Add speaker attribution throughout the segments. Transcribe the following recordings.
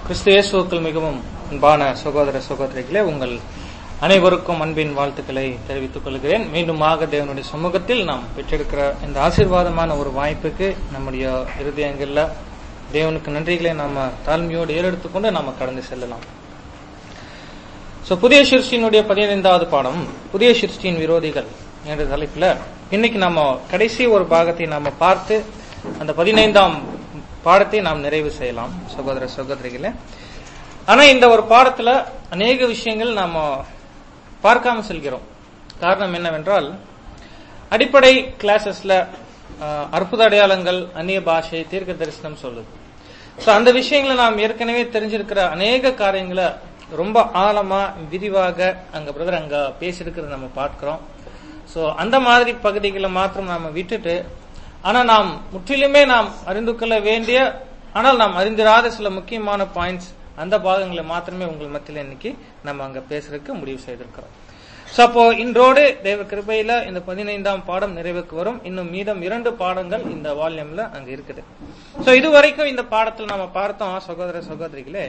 Speaker 1: கிறிஸ்து இயேசுவுக்குள் மிகவும் அன்பான சகோதர சகோதரிகளே உங்கள் அனைவருக்கும் அன்பின் வாழ்த்துக்களை தெரிவித்துக் கொள்கிறேன் மீண்டுமாக தேவனுடைய சமூகத்தில் நாம் பெற்றிருக்கிற இந்த ஆசீர்வாதமான ஒரு வாய்ப்புக்கு நம்முடைய இருதயங்கள்ல தேவனுக்கு நன்றிகளை நாம தாழ்மையோடு ஏறெடுத்துக்கொண்டு நாம கடந்து செல்லலாம் சோ புதிய சிருஷ்டியினுடைய பதினைந்தாவது பாடம் புதிய சிருஷ்டியின் விரோதிகள் என்ற தலைப்புல இன்னைக்கு நாம கடைசி ஒரு பாகத்தை நாம பார்த்து அந்த பதினைந்தாம் பாடத்தை நாம் நிறைவு செய்யலாம் சகோதர சகோதரிகளே ஆனா இந்த ஒரு பாடத்துல அநேக விஷயங்கள் நாம பார்க்காம செல்கிறோம் காரணம் என்னவென்றால் அடிப்படை கிளாஸஸ்ல அற்புத அடையாளங்கள் அந்நிய பாஷை தீர்க்க தரிசனம் சொல்லுது சோ அந்த விஷயங்களை நாம் ஏற்கனவே தெரிஞ்சிருக்கிற அநேக காரியங்களை ரொம்ப ஆழமா விரிவாக அங்க பிரதர் அங்க பேசியிருக்கிறத நம்ம பார்க்கிறோம் சோ அந்த மாதிரி பகுதிகளை மாத்திரம் நாம விட்டுட்டு ஆனா நாம் முற்றிலுமே நாம் அறிந்து கொள்ள வேண்டிய ஆனால் நாம் அறிந்திராத சில முக்கியமான பாயிண்ட்ஸ் அந்த பாகங்களை மாத்திரமே உங்கள் மத்தியில் இன்னைக்கு நம்ம அங்க பேசுறதுக்கு முடிவு செய்திருக்கிறோம் சோ அப்போ இன்றோடு தேவ கிருபையில இந்த பதினைந்தாம் பாடம் நிறைவுக்கு வரும் இன்னும் மீதம் இரண்டு பாடங்கள் இந்த வால்யூம்ல அங்க இருக்குது சோ இதுவரைக்கும் இந்த பாடத்தில் நாம பார்த்தோம் சகோதர சகோதரிகளே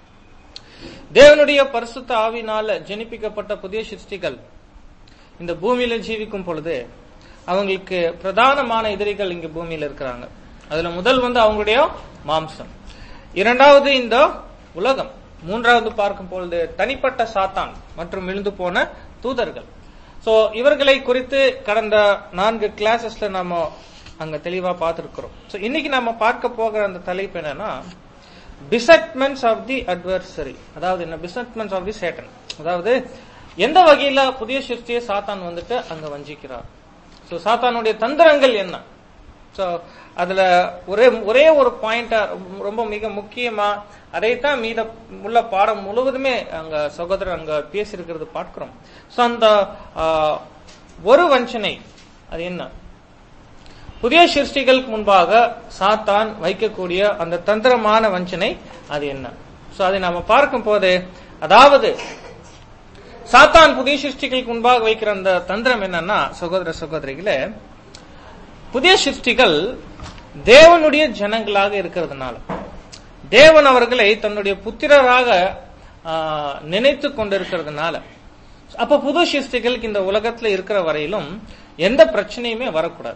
Speaker 1: தேவனுடைய பரிசுத்த ஆவினால ஜெனிப்பிக்கப்பட்ட புதிய சிருஷ்டிகள் இந்த பூமியில ஜீவிக்கும் பொழுது அவங்களுக்கு பிரதானமான எதிரிகள் இங்க பூமியில இருக்கிறாங்க அதுல முதல் வந்து அவங்களுடைய மாம்சம் இரண்டாவது இந்த உலகம் மூன்றாவது பார்க்கும் பொழுது தனிப்பட்ட சாத்தான் மற்றும் விழுந்து போன தூதர்கள் சோ இவர்களை குறித்து கடந்த நான்கு கிளாஸஸ்ல நாம அங்க தெளிவா பார்த்திருக்கிறோம் சோ இன்னைக்கு நாம பார்க்க போகிற அந்த தலைப்பு என்னன்னா பிசட்மெண்ட்ஸ் ஆஃப் தி அட்வர்சரி அதாவது என்ன பிசட்மெண்ட்ஸ் ஆஃப் தி சேட்டன் அதாவது எந்த வகையில புதிய சிருஷ்டியை சாத்தான் வந்துட்டு அங்க வஞ்சிக்கிறார் சோ சாத்தானுடைய தந்திரங்கள் என்ன சோ அதுல ஒரே ஒரே ஒரு பாயிண்ட் ரொம்ப மிக முக்கியமா அதைத்தான் மீத உள்ள பாடம் முழுவதுமே அங்க சகோதரர் அங்க பேசியிருக்கிறது பார்க்கிறோம் சோ அந்த ஒரு வஞ்சனை அது என்ன புதிய சிருஷ்டிகளுக்கு முன்பாக சாத்தான் வைக்கக்கூடிய அந்த தந்திரமான வஞ்சனை அது என்ன சோ அதை நாம பார்க்கும் போது அதாவது சாத்தான் புதிய சிருஷ்டிகளுக்கு முன்பாக வைக்கிற அந்த தந்திரம் என்னன்னா சகோதர சகோதரிகளே புதிய சிருஷ்டிகள் தேவனுடைய ஜனங்களாக இருக்கிறதுனால தேவன் அவர்களை தன்னுடைய புத்திரராக நினைத்து கொண்டிருக்கிறதுனால அப்ப புது சிருஷ்டிகளுக்கு இந்த உலகத்துல இருக்கிற வரையிலும் எந்த பிரச்சனையுமே வரக்கூடாது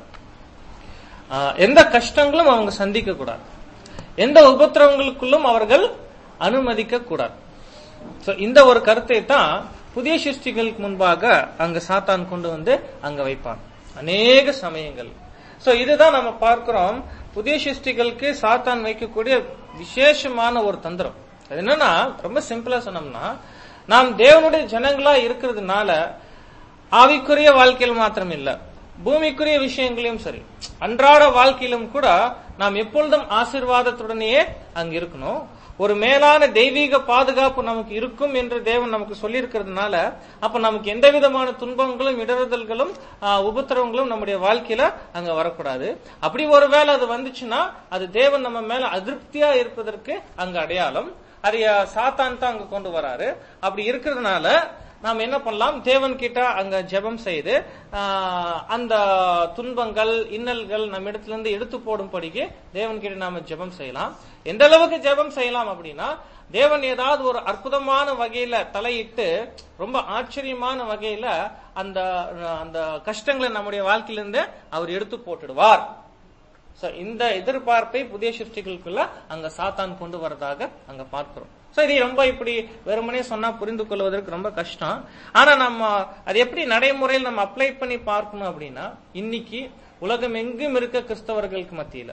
Speaker 1: எந்த கஷ்டங்களும் அவங்க சந்திக்க கூடாது எந்த உபத்திரவங்களுக்குள்ளும் அவர்கள் அனுமதிக்க கூடாது இந்த ஒரு கருத்தை தான் புதிய சிருஷ்டிகளுக்கு முன்பாக அங்க சாத்தான் கொண்டு வந்து அங்க வைப்பான் அநேக சமயங்கள் சோ இதுதான் நம்ம பார்க்கிறோம் புதிய சிருஷ்டிகளுக்கு சாத்தான் வைக்கக்கூடிய விசேஷமான ஒரு தந்திரம் அது என்னன்னா ரொம்ப சிம்பிளா சொன்னோம்னா நாம் தேவனுடைய ஜனங்களா இருக்கிறதுனால ஆவிக்குரிய வாழ்க்கையில் மாத்திரம் இல்ல பூமிக்குரிய விஷயங்களையும் சரி அன்றாட வாழ்க்கையிலும் கூட நாம் எப்பொழுதும் ஆசிர்வாதத்துடனேயே அங்க இருக்கணும் ஒரு மேலான தெய்வீக பாதுகாப்பு நமக்கு இருக்கும் என்று தேவன் நமக்கு சொல்லி இருக்கிறதுனால அப்ப நமக்கு எந்த விதமான துன்பங்களும் இடறுதல்களும் உபத்திரவங்களும் நம்முடைய வாழ்க்கையில அங்க வரக்கூடாது அப்படி ஒருவேளை அது வந்துச்சுன்னா அது தேவன் நம்ம மேல அதிருப்தியா இருப்பதற்கு அங்க அடையாளம் அதை சாத்தான் தான் அங்க கொண்டு வராரு அப்படி இருக்கிறதுனால நாம் என்ன பண்ணலாம் தேவன் கிட்ட அங்க ஜெபம் செய்து அந்த துன்பங்கள் இன்னல்கள் நம்ம இடத்துல இருந்து எடுத்து போடும்படிக்கு தேவன் கிட்ட நாம ஜெபம் செய்யலாம் எந்த அளவுக்கு ஜெபம் செய்யலாம் அப்படின்னா தேவன் ஏதாவது ஒரு அற்புதமான வகையில தலையிட்டு ரொம்ப ஆச்சரியமான வகையில அந்த அந்த கஷ்டங்களை நம்முடைய வாழ்க்கையிலிருந்து அவர் எடுத்து போட்டுடுவார் இந்த எதிர்பார்ப்பை புதிய சிருஷ்டிகளுக்குள்ள அங்க சாத்தான் கொண்டு வரதாக அங்க பார்க்கிறோம் சோ இது ரொம்ப இப்படி வெறுமனே சொன்னா புரிந்து கொள்வதற்கு ரொம்ப கஷ்டம் ஆனா நம்ம அது எப்படி நடைமுறையில் நம்ம அப்ளை பண்ணி பார்க்கணும் அப்படின்னா இன்னைக்கு உலகம் எங்கும் இருக்க கிறிஸ்தவர்களுக்கு மத்தியில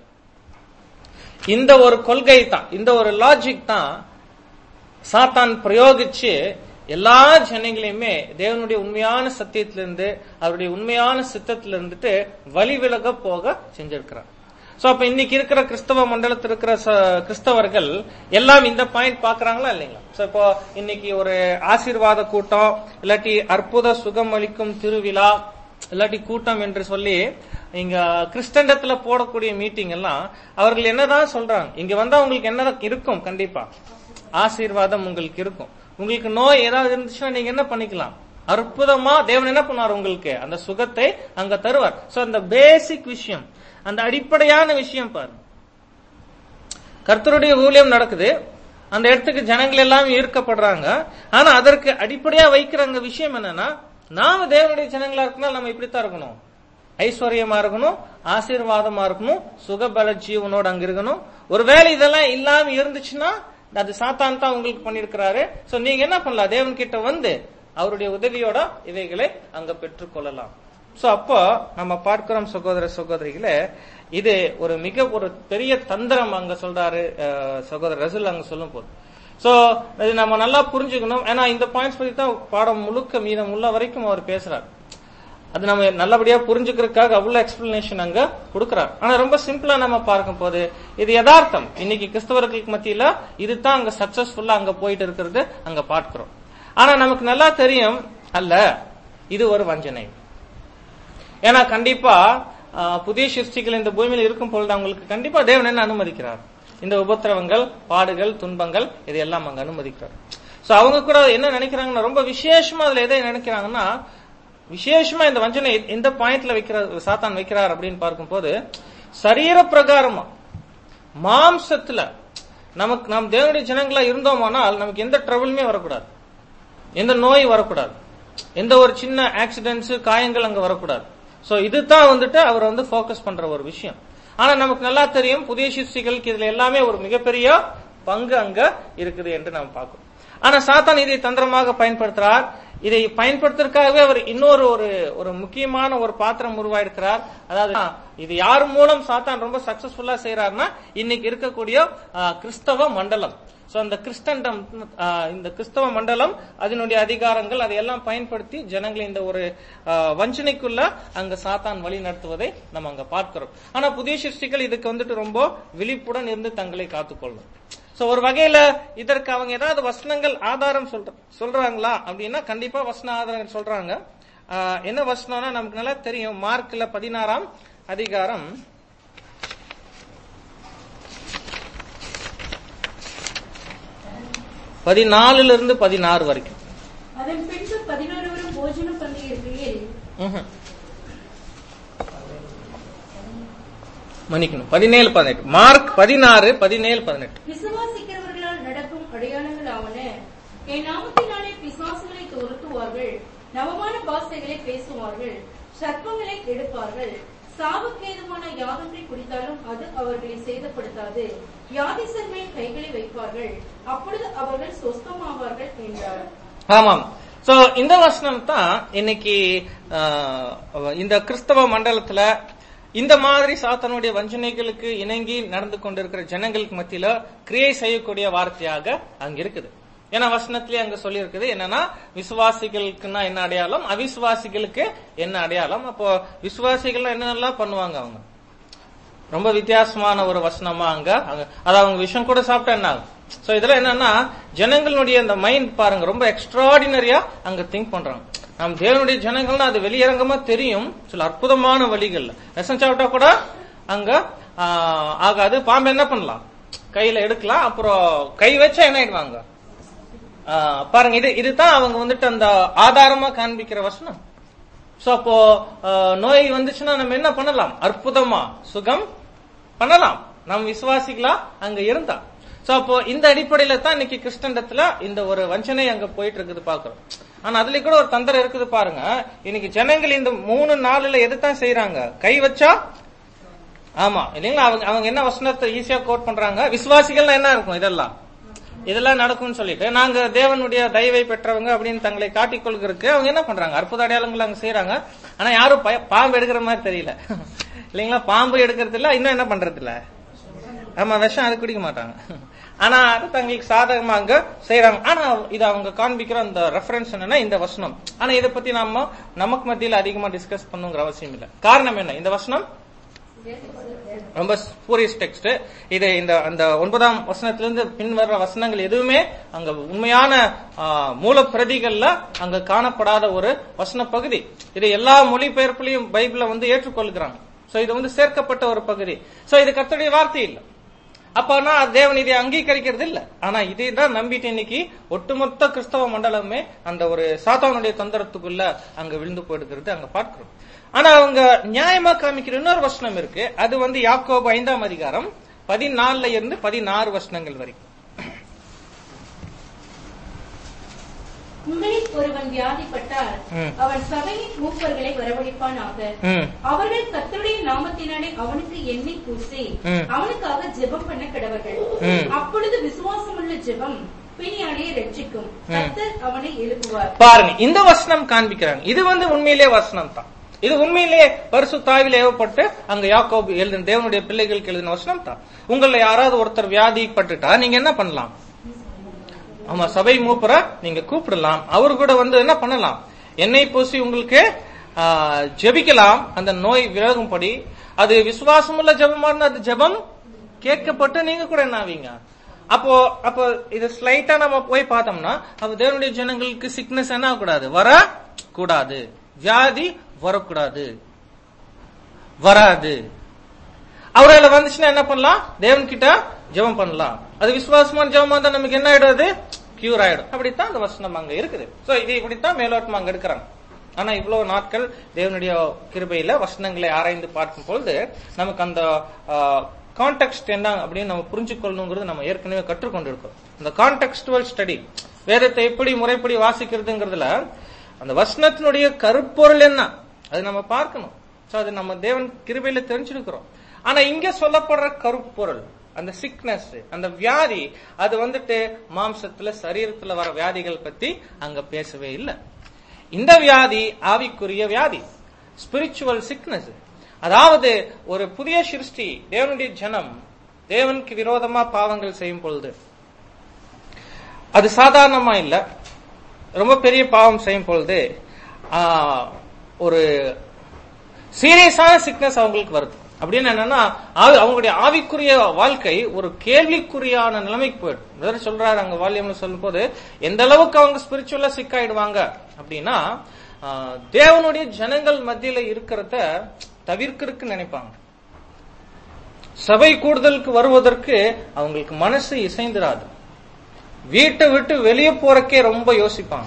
Speaker 1: இந்த ஒரு கொள்கை தான் இந்த ஒரு லாஜிக் தான் சாத்தான் பிரயோகிச்சு எல்லா ஜனங்களையுமே தேவனுடைய உண்மையான சத்தியத்திலிருந்து அவருடைய உண்மையான சித்தத்துல இருந்துட்டு வழி விலக போக செஞ்சிருக்கிறார் சோ அப்ப இன்னைக்கு இருக்கிற கிறிஸ்தவ மண்டலத்தில் இருக்கிற கிறிஸ்தவர்கள் எல்லாம் இந்த பாயிண்ட் பாக்குறாங்களா இல்லைங்களா சோ இப்போ இன்னைக்கு ஒரு ஆசீர்வாத கூட்டம் இல்லாட்டி அற்புத சுகம் அளிக்கும் திருவிழா இல்லாட்டி கூட்டம் என்று சொல்லி இங்க கிறிஸ்தண்டத்துல போடக்கூடிய மீட்டிங் எல்லாம் அவர்கள் என்னதான் சொல்றாங்க இங்க வந்தா உங்களுக்கு என்னதான் இருக்கும் கண்டிப்பா ஆசீர்வாதம் உங்களுக்கு இருக்கும் உங்களுக்கு நோய் ஏதாவது இருந்துச்சுன்னா நீங்க என்ன பண்ணிக்கலாம் அற்புதமா தேவன் என்ன பண்ணுவார் உங்களுக்கு அந்த சுகத்தை அங்க தருவார் சோ அந்த பேசிக் விஷயம் அந்த அடிப்படையான விஷயம் பாருங்க கர்த்தருடைய ஊழியம் நடக்குது அந்த இடத்துக்கு ஜனங்கள் எல்லாம் ஈர்க்கப்படுறாங்க ஆனா அதற்கு அடிப்படையா வைக்கிற அங்க விஷயம் என்னன்னா நாம தேவனுடைய ஜனங்களா இருக்கணும் நம்ம இப்படித்தான் இருக்கணும் ஐஸ்வர்யமா இருக்கணும் ஆசீர்வாதமா இருக்கணும் சுகபல ஜீவனோட அங்க இருக்கணும் ஒருவேளை இதெல்லாம் இல்லாம இருந்துச்சுன்னா அது சாத்தான் தான் உங்களுக்கு பண்ணிருக்கிறாரு சோ நீங்க என்ன பண்ணலாம் தேவன் கிட்ட வந்து அவருடைய உதவியோட இவைகளை அங்க பெற்றுக்கொள்ளலாம் சோ அப்போ நம்ம பார்க்கிறோம் சகோதர சகோதரிகளே இது ஒரு மிக ஒரு பெரிய தந்திரம் அங்க சொல்றாரு அஹ், சகோதரர் ரசூல் அங்க சொல்லும் போது சோ இது நம்ம நல்லா புரிஞ்சுக்கணும் ஏன்னா இந்த பாயிண்ட்ஸ் பத்தி தான் பாடம் முழுக்க மீதம் உள்ள வரைக்கும் அவர் பேசுறாரு அது நம்ம நல்லபடியா புரிஞ்சுக்கிறதுக்காக அவ்வளவு எக்ஸ்பிளனேஷன் அங்க கொடுக்கிறார் ஆனா ரொம்ப சிம்பிளா நம்ம பார்க்கும் போது இது யதார்த்தம் இன்னைக்கு கிறிஸ்தவர்களுக்கு மத்தியில இதுதான் அங்க சக்சஸ்ஃபுல்லா அங்க போயிட்டு இருக்கிறது அங்க பார்க்கிறோம் ஆனா நமக்கு நல்லா தெரியும் அல்ல இது ஒரு வஞ்சனை ஏன்னா கண்டிப்பா ஆஹ், புதிய சிருஷ்டிகள் இந்த பூமியில இருக்கும் பொழுது அவங்களுக்கு கண்டிப்பா தேவன் என்ன அனுமதிக்கிறார் இந்த உபத்திரவங்கள் பாடுகள் துன்பங்கள் இது எல்லாம் அங்க அனுமதிக்கிறார் சோ அவங்க கூட என்ன நினைக்கிறாங்கன்னா ரொம்ப விசேஷமா அதுல எதை நினைக்கிறாங்கன்னா விசேஷமா இந்த வஞ்சனை எந்த பாயிண்ட்ல வைக்கிற சாத்தான் வைக்கிறார் அப்படின்னு பார்க்கும்போது சரீர பிரகாரமா மாம்சத்துல நமக்கு நாம் தேவனுடைய ஜனங்களா இருந்தோமானால் நமக்கு எந்த ட்ரபிளுமே வரக்கூடாது எந்த நோய் வரக்கூடாது எந்த ஒரு சின்ன ஆக்சிடென்ட்ஸ் காயங்கள் அங்க வரக்கூடாது சோ இதுதான் வந்துட்டு அவர் வந்து ஃபோக்கஸ் பண்ற ஒரு விஷயம் ஆனா நமக்கு நல்லா தெரியும் புதிய சிருஷ்டிகளுக்கு இதுல எல்லாமே ஒரு மிகப்பெரிய பங்கு அங்க இருக்குது என்று நாம் பார்க்கிறோம் ஆனா சாத்தான் இதை தந்திரமாக பயன்படுத்துறார் இதை பயன்படுத்துறதுக்காகவே அவர் இன்னொரு ஒரு ஒரு முக்கியமான ஒரு பாத்திரம் உருவாயிருக்கிறார் அதாவது இது யார் மூலம் சாத்தான் ரொம்ப சக்சஸ்ஃபுல்லா செய்யறாருன்னா இன்னைக்கு இருக்கக்கூடிய ஆஹ், கிறிஸ்தவ மண்டலம் சோ அந்த கிறிஸ்டண்டம் ஆஹ், இந்த கிறிஸ்தவ மண்டலம் அதனுடைய அதிகாரங்கள் அதையெல்லாம் பயன்படுத்தி ஜனங்களை இந்த ஒரு ஆஹ், வஞ்சனைக்குள்ள அங்க சாத்தான் வழி நடத்துவதை நம்ம அங்க பார்க்கிறோம் ஆனா புதிய சிருஷ்டிகள் இதுக்கு வந்துட்டு ரொம்ப விழிப்புடன் இருந்து தங்களை காத்துக்கொள்ளணும் சோ ஒரு வகையில இதற்கு அவங்க ஏதாவது வசனங்கள் ஆதாரம் சொல்ற சொல்றாங்களா அப்படின்னா கண்டிப்பா வசன ஆதாரங்கள் சொல்றாங்க ஆஹ், என்ன வசனம்னா நமக்கு நல்லா தெரியும் மார்க்ல பதினாறாம் அதிகாரம் பதினாலுல இருந்து பதினாறு வரைக்கும்
Speaker 2: அதன் பின்பு பதினொருவரும் போஜனம் பண்ணியிருக்கையில்
Speaker 1: ம்ஹும். மன்னிக்கணும் பதினேழு பதினெட்டு மார்க் பதினாறு பதினேழு பதினெட்டு
Speaker 2: விசுவாசிக்கிறவர்களால் நடக்கும் அடையாளங்கள் ஆவன என் நாமத்தினாலே பிசாசுகளை துரத்துவார்கள் நவமான பாஷைகளை பேசுவார்கள் சர்ப்பங்களை எடுப்பார்கள் சாவுக்கேதுமான யாதொன்றை குடித்தாலும் அது அவர்களை சேதப்படுத்தாது வியாதிசர் மேல் கைகளை வைப்பார்கள் அப்பொழுது அவர்கள் சொஸ்தமாவார்கள் என்றார்
Speaker 1: ஆமாம் சோ இந்த வசனம் தான் இன்னைக்கு ஆஹ், இந்த கிறிஸ்தவ மண்டலத்துல இந்த மாதிரி சாத்தனுடைய வஞ்சனைகளுக்கு இணங்கி நடந்து கொண்டிருக்கிற ஜனங்களுக்கு மத்தியில கிரியை செய்யக்கூடிய வார்த்தையாக அங்க இருக்குது ஏன்னா வசனத்திலே அங்க சொல்லியிருக்குது என்னன்னா விசுவாசிகளுக்குன்னா என்ன அடையாளம் அவிசுவாசிகளுக்கு என்ன அடையாளம் அப்போ விசுவாசிகள் என்னென்னலாம் பண்ணுவாங்க அவங்க ரொம்ப வித்தியாசமான ஒரு வசனமா அங்க அங்க- அது அவங்க விஷயம் கூட சாப்பிட்டா என்ன ஆகும் சோ இதுல என்னன்னா ஜனங்களுடைய அந்த மைண்ட் பாருங்க ரொம்ப எக்ஸ்ட்ராடினரியா அங்க திங்க் பண்றாங்க நம்ம தேவனுடைய ஜனங்கள்னா அது வெளியரங்கமா தெரியும் சில அற்புதமான வழிகள்ல விஷம் சாப்பிட்டா கூட அங்க ஆஹ், ஆகாது பாம்பு என்ன பண்ணலாம் கையில எடுக்கலாம் அப்புறம் கை வச்சா என்ன ஆயிடுவாங்க ஆஹ், பாருங்க இது இதுதான் அவங்க வந்துட்டு அந்த ஆதாரமா காண்பிக்கிற வசனம் சோ அப்போ அஹ், நோய் வந்துச்சுன்னா நம்ம என்ன பண்ணலாம் அற்புதமா சுகம் பண்ணலாம் நம்ம விசுவாசிகளா அங்க இருந்தா சோ அப்போ இந்த அடிப்படையில தான் இன்னைக்கு கிறிஸ்தண்டத்துல இந்த ஒரு வஞ்சனை அங்க போயிட்டு இருக்குது பாக்குறோம் ஆனா அதுல கூட ஒரு தந்திரம் இருக்குது பாருங்க இன்னைக்கு ஜனங்கள் இந்த மூணு நாளுல எதுதான் செய்யறாங்க கை வச்சா ஆமா இல்லைங்களா அவங்க அவங்க என்ன வசனத்தை ஈஸியா கோட் பண்றாங்க விசுவாசிகள்னா என்ன இருக்கும் இதெல்லாம் இதெல்லாம் நடக்கும்னு சொல்லிட்டு நாங்க தேவனுடைய தயவை பெற்றவங்க அப்படின்னு தங்களை காட்டிக் கொள்கிறதுக்கு அவங்க என்ன பண்றாங்க அற்புத அடையாளங்கள் அங்க செய்யறாங்க ஆனா யாரும் பய- பாம்பு எடுக்கிற மாதிரி தெரியல இல்லைங்களா பாம்பு எடுக்கிறது இல்ல இன்னும் என்ன பண்றது இல்ல ஆமா விஷம் அது குடிக்க மாட்டாங்க ஆனா அது தங்களுக்கு சாதகமா அங்க செய்யறாங்க ஆனா இது அவங்க காண்பிக்கிற அந்த ரெஃபரன்ஸ் என்னன்னா இந்த வசனம் ஆனா இதை பத்தி நாம நமக்கு மத்தியில அதிகமா டிஸ்கஸ் பண்ணுங்கிற அவசியம் இல்ல காரணம் என்ன இந்த வசனம் ரொம்ப ஸ்பூரியஸ் டெக்ஸ்ட் இது இந்த அந்த ஒன்பதாம் வசனத்திலிருந்து பின்வர்ற வசனங்கள் எதுவுமே அங்க உண்மையான ஆ, மூலப்பிரதிகள்ல அங்க காணப்படாத ஒரு வசன பகுதி இது எல்லா மொழிபெயர்ப்புலையும் பைபிள வந்து ஏற்றுக்கொள்கிறாங்க சோ இது வந்து சேர்க்கப்பட்ட ஒரு பகுதி சோ இது கர்த்தருடைய வார்த்தை இல்ல அப்பனா தேவன் இதை அங்கீகரிக்கிறது இல்ல ஆனா இதை தான் நம்பிட்டு இன்னைக்கு ஒட்டுமொத்த கிறிஸ்தவ மண்டலமே அந்த ஒரு சாத்தானுடைய தந்திரத்துக்குள்ள அங்க விழுந்து போயிடுக்கிறது அங்க பார்க்கிறோம் ஆனா அவங்க நியாயமா காமிக்கிற இன்னொரு வசனம் இருக்கு அது வந்து யாக்கோபு ஐந்தாம் அதிகாரம் பதினாலுல இருந்து பதினாறு வசனங்கள் வரைக்கும்
Speaker 2: உங்களில் ஒருவன் வியாதிப்பட்டால்
Speaker 1: ம்.
Speaker 2: அவன் சபையின் மூப்பர்களை வரவழைப்பானாக
Speaker 1: ம்
Speaker 2: அவர்கள் கர்த்தருடைய நாமத்தினாலே அவனுக்கு எண்ணெய் பூசி
Speaker 1: ம்.
Speaker 2: அவனுக்காக ஜெபம் பண்ண கடவர்கள்
Speaker 1: ம்.
Speaker 2: அப்பொழுது விசுவாசமுள்ள ஜெபம் பிணியாலே ரட்சிக்கும் கர்த்தர் அவனை எழுப்புவார்
Speaker 1: பாருங்க இந்த வசனம் காண்பிக்கிறாங்க இது வந்து உண்மையிலே வசனம் தான் இது உண்மையிலே பரிசு தாவில் ஏவப்பட்டு அங்க யாக்கோபு எழுதின தேவனுடைய பிள்ளைகளுக்கு எழுதின வசனம் தான் உங்களை யாராவது ஒருத்தர் வியாதிப்பட்டுட்டா நீங்க என்ன பண்ணலாம் ஆமா சபை மூப்பரை நீங்க கூப்பிடலாம் அவரு கூட வந்து என்ன பண்ணலாம் எண்ணெய் பூசி உங்களுக்கு ஆ, ஜெபிக்கலாம் அந்த நோய் விலகும்படி அது விசுவாசமுள்ள ஜெபமா இருந்தா அது ஜெபம் கேட்கப்பட்டு நீங்க கூட என்ன ஆவீங்க அப்போ அப்போ இது ஸ்லைட்டா நம்ம போய் பார்த்தோம்னா அப்ப தேவனுடைய ஜனங்களுக்கு சிக்னஸ் என்ன ஆகக்கூடாது வர கூடாது வியாதி வரக்கூடாது வராது அவரால வந்துச்சுன்னா என்ன பண்ணலாம் தேவன் கிட்ட ஜெபம் பண்ணலாம் அது விசுவாசமான ஜெபமா இருந்தா நமக்கு என்ன ஆயிடும் அது கியூர் ஆயிடும் அப்படித்தான் அந்த வசனம் அங்க இருக்குது சோ இது இப்படித்தான் மேலோட்டமா அங்க எடுக்கிறாங்க ஆனா இவ்வளவு நாட்கள் தேவனுடைய கிருபையில வசனங்களை ஆராய்ந்து பார்க்கும் பொழுது நமக்கு அந்த கான்டெக்ட் என்ன அப்படின்னு நம்ம புரிஞ்சு கொள்ளணுங்கிறது நம்ம ஏற்கனவே கற்றுக்கொண்டு இருக்கோம் இந்த கான்டெக்ஸ்டுவல் ஸ்டடி வேதத்தை எப்படி முறைப்படி வாசிக்கிறதுங்கிறதுல அந்த வசனத்தினுடைய கருப்பொருள் என்ன அது நம்ம பார்க்கணும் சோ அது நம்ம தேவன் கிருபையில தெரிஞ்சிருக்கிறோம் ஆனா இங்க சொல்லப்படுற கருப்பொருள் அந்த சிக்னஸ் அந்த வியாதி அது வந்துட்டு மாம்சத்துல சரீரத்துல வர வியாதிகள் பத்தி அங்க பேசவே இல்லை இந்த வியாதி ஆவிக்குரிய வியாதி ஸ்பிரிச்சுவல் சிக்னஸ் அதாவது ஒரு புதிய சிருஷ்டி தேவனுடைய ஜனம் தேவனுக்கு விரோதமா பாவங்கள் செய்யும் பொழுது அது சாதாரணமா இல்ல ரொம்ப பெரிய பாவம் செய்யும் பொழுது ஆ, ஒரு சீரியஸான சிக்னஸ் அவங்களுக்கு வருது அப்படின்னு என்னன்னா ஆவி- அவங்களுடைய ஆவிக்குரிய வாழ்க்கை ஒரு கேள்விக்குறியான நிலைமைக்கு போயிடும் பிரதர் சொல்றாரு அங்க வால்யூம்ல சொல்லும் போது எந்த அளவுக்கு அவங்க ஸ்பிரிச்சுவலா சிக்காயிடுவாங்க அப்படின்னா ஆ, தேவனுடைய ஜனங்கள் மத்தியில இருக்கிறத தவிர்க்கிறதுக்கு நினைப்பாங்க சபை கூடுதலுக்கு வருவதற்கு அவங்களுக்கு மனசு இசைந்துராது வீட்டை விட்டு வெளியே போறக்கே ரொம்ப யோசிப்பாங்க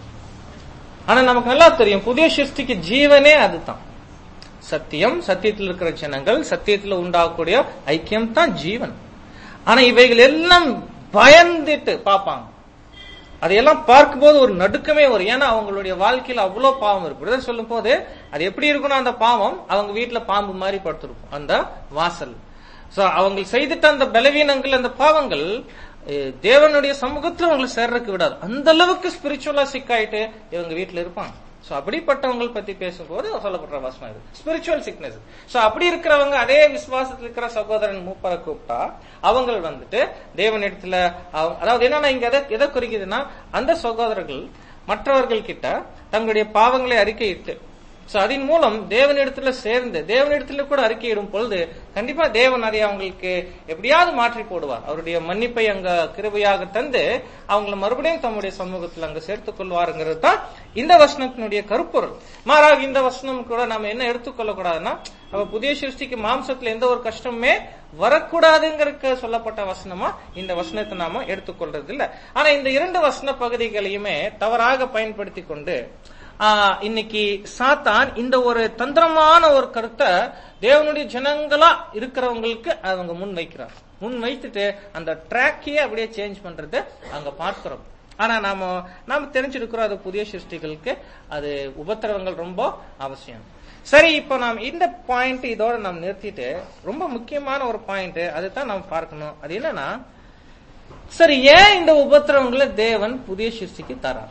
Speaker 1: ஆனா நமக்கு நல்லா தெரியும் புதிய சிருஷ்டிக்கு ஜீவனே அதுதான் சத்தியம் சத்தியத்தில் இருக்கிற ஜனங்கள் சத்தியத்தில் உண்டாகக்கூடிய ஐக்கியம் தான் ஜீவன் ஆனா இவைகள் எல்லாம் பயந்துட்டு பார்ப்பாங்க அதையெல்லாம் பார்க்கும்போது ஒரு நடுக்கமே வரும் ஏன்னா அவங்களுடைய வாழ்க்கையில அவ்வளவு பாவம் இருக்கு பிரதர் சொல்லும் போது அது எப்படி இருக்குன்னா அந்த பாவம் அவங்க வீட்டுல பாம்பு மாதிரி படுத்திருக்கும் அந்த வாசல் சோ அவங்க செய்துட்ட அந்த பலவீனங்கள் அந்த பாவங்கள் அஹ், தேவனுடைய சமூகத்துல அவங்களை சேர்றதுக்கு விடாது அந்த அளவுக்கு ஸ்பிரிச்சுவலா சிக்காயிட்டு இவங்க வீட்டுல இருப்பாங்க சோ அப்படிப்பட்டவங்க பத்தி பேசும்போது சொல்லப்படுற வசனம் இது ஸ்பிரிச்சுவல் சிக்னஸ் சோ அப்படி இருக்கிறவங்க அதே விசுவாசத்தில் இருக்கிற சகோதரன் மூப்பரை கூப்பிட்டா அவங்க வந்துட்டு தேவனிடத்துல அவங்க- அதாவது என்னன்னா இங்க எதை எதை குறிக்குதுன்னா அந்த சகோதரர்கள் மற்றவர்கள் கிட்ட தங்களுடைய பாவங்களை அறிக்கையிட்டு சோ அதன் மூலம் தேவனிடத்துல சேர்ந்து தேவனிடத்துல கூட அறிக்கையிடும் பொழுது கண்டிப்பா தேவன் அதை அவங்களுக்கு எப்படியாவது மாற்றி போடுவார் அவருடைய மன்னிப்பை அங்க கிருபையாக தந்து அவங்கள மறுபடியும் தம்முடைய சமூகத்தில் அங்க சேர்த்துக் கொள்வாருங்கிறது தான் இந்த வசனத்தினுடைய கருப்பொருள் மாறாக இந்த வசனம் கூட நாம என்ன எடுத்துக்கொள்ள கூடாதுன்னா அப்ப புதிய சிருஷ்டிக்கு மாம்சத்துல எந்த ஒரு கஷ்டமுமே வரக்கூடாதுங்கிறதுக்கு சொல்லப்பட்ட வசனமா இந்த வசனத்தை நாம எடுத்துக்கொள்றது இல்ல ஆனா இந்த இரண்டு வசன பகுதிகளையுமே தவறாக பயன்படுத்தி கொண்டு ஆஹ், இன்னைக்கு சாத்தான் இந்த ஒரு தந்திரமான ஒரு கருத்தை தேவனுடைய ஜனங்களா இருக்கிறவங்களுக்கு அவங்க முன் வைக்கிறார் முன் வைத்துட்டு அந்த ட்ராக்கையே அப்படியே சேஞ்ச் பண்றதை அங்க பார்க்கிறோம் ஆனா நாம நாம தெரிஞ்சிருக்கிறோம் அது புதிய சிருஷ்டிகளுக்கு அது உபத்திரவங்கள் ரொம்ப அவசியம் சரி இப்போ நாம் இந்த பாயிண்ட் இதோட நாம் நிறுத்திட்டு ரொம்ப முக்கியமான ஒரு பாயிண்ட் அதுதான் நாம் பார்க்கணும் அது என்னன்னா சரி ஏன் இந்த உபத்திரவங்களை தேவன் புதிய சிருஷ்டிக்கு தரார்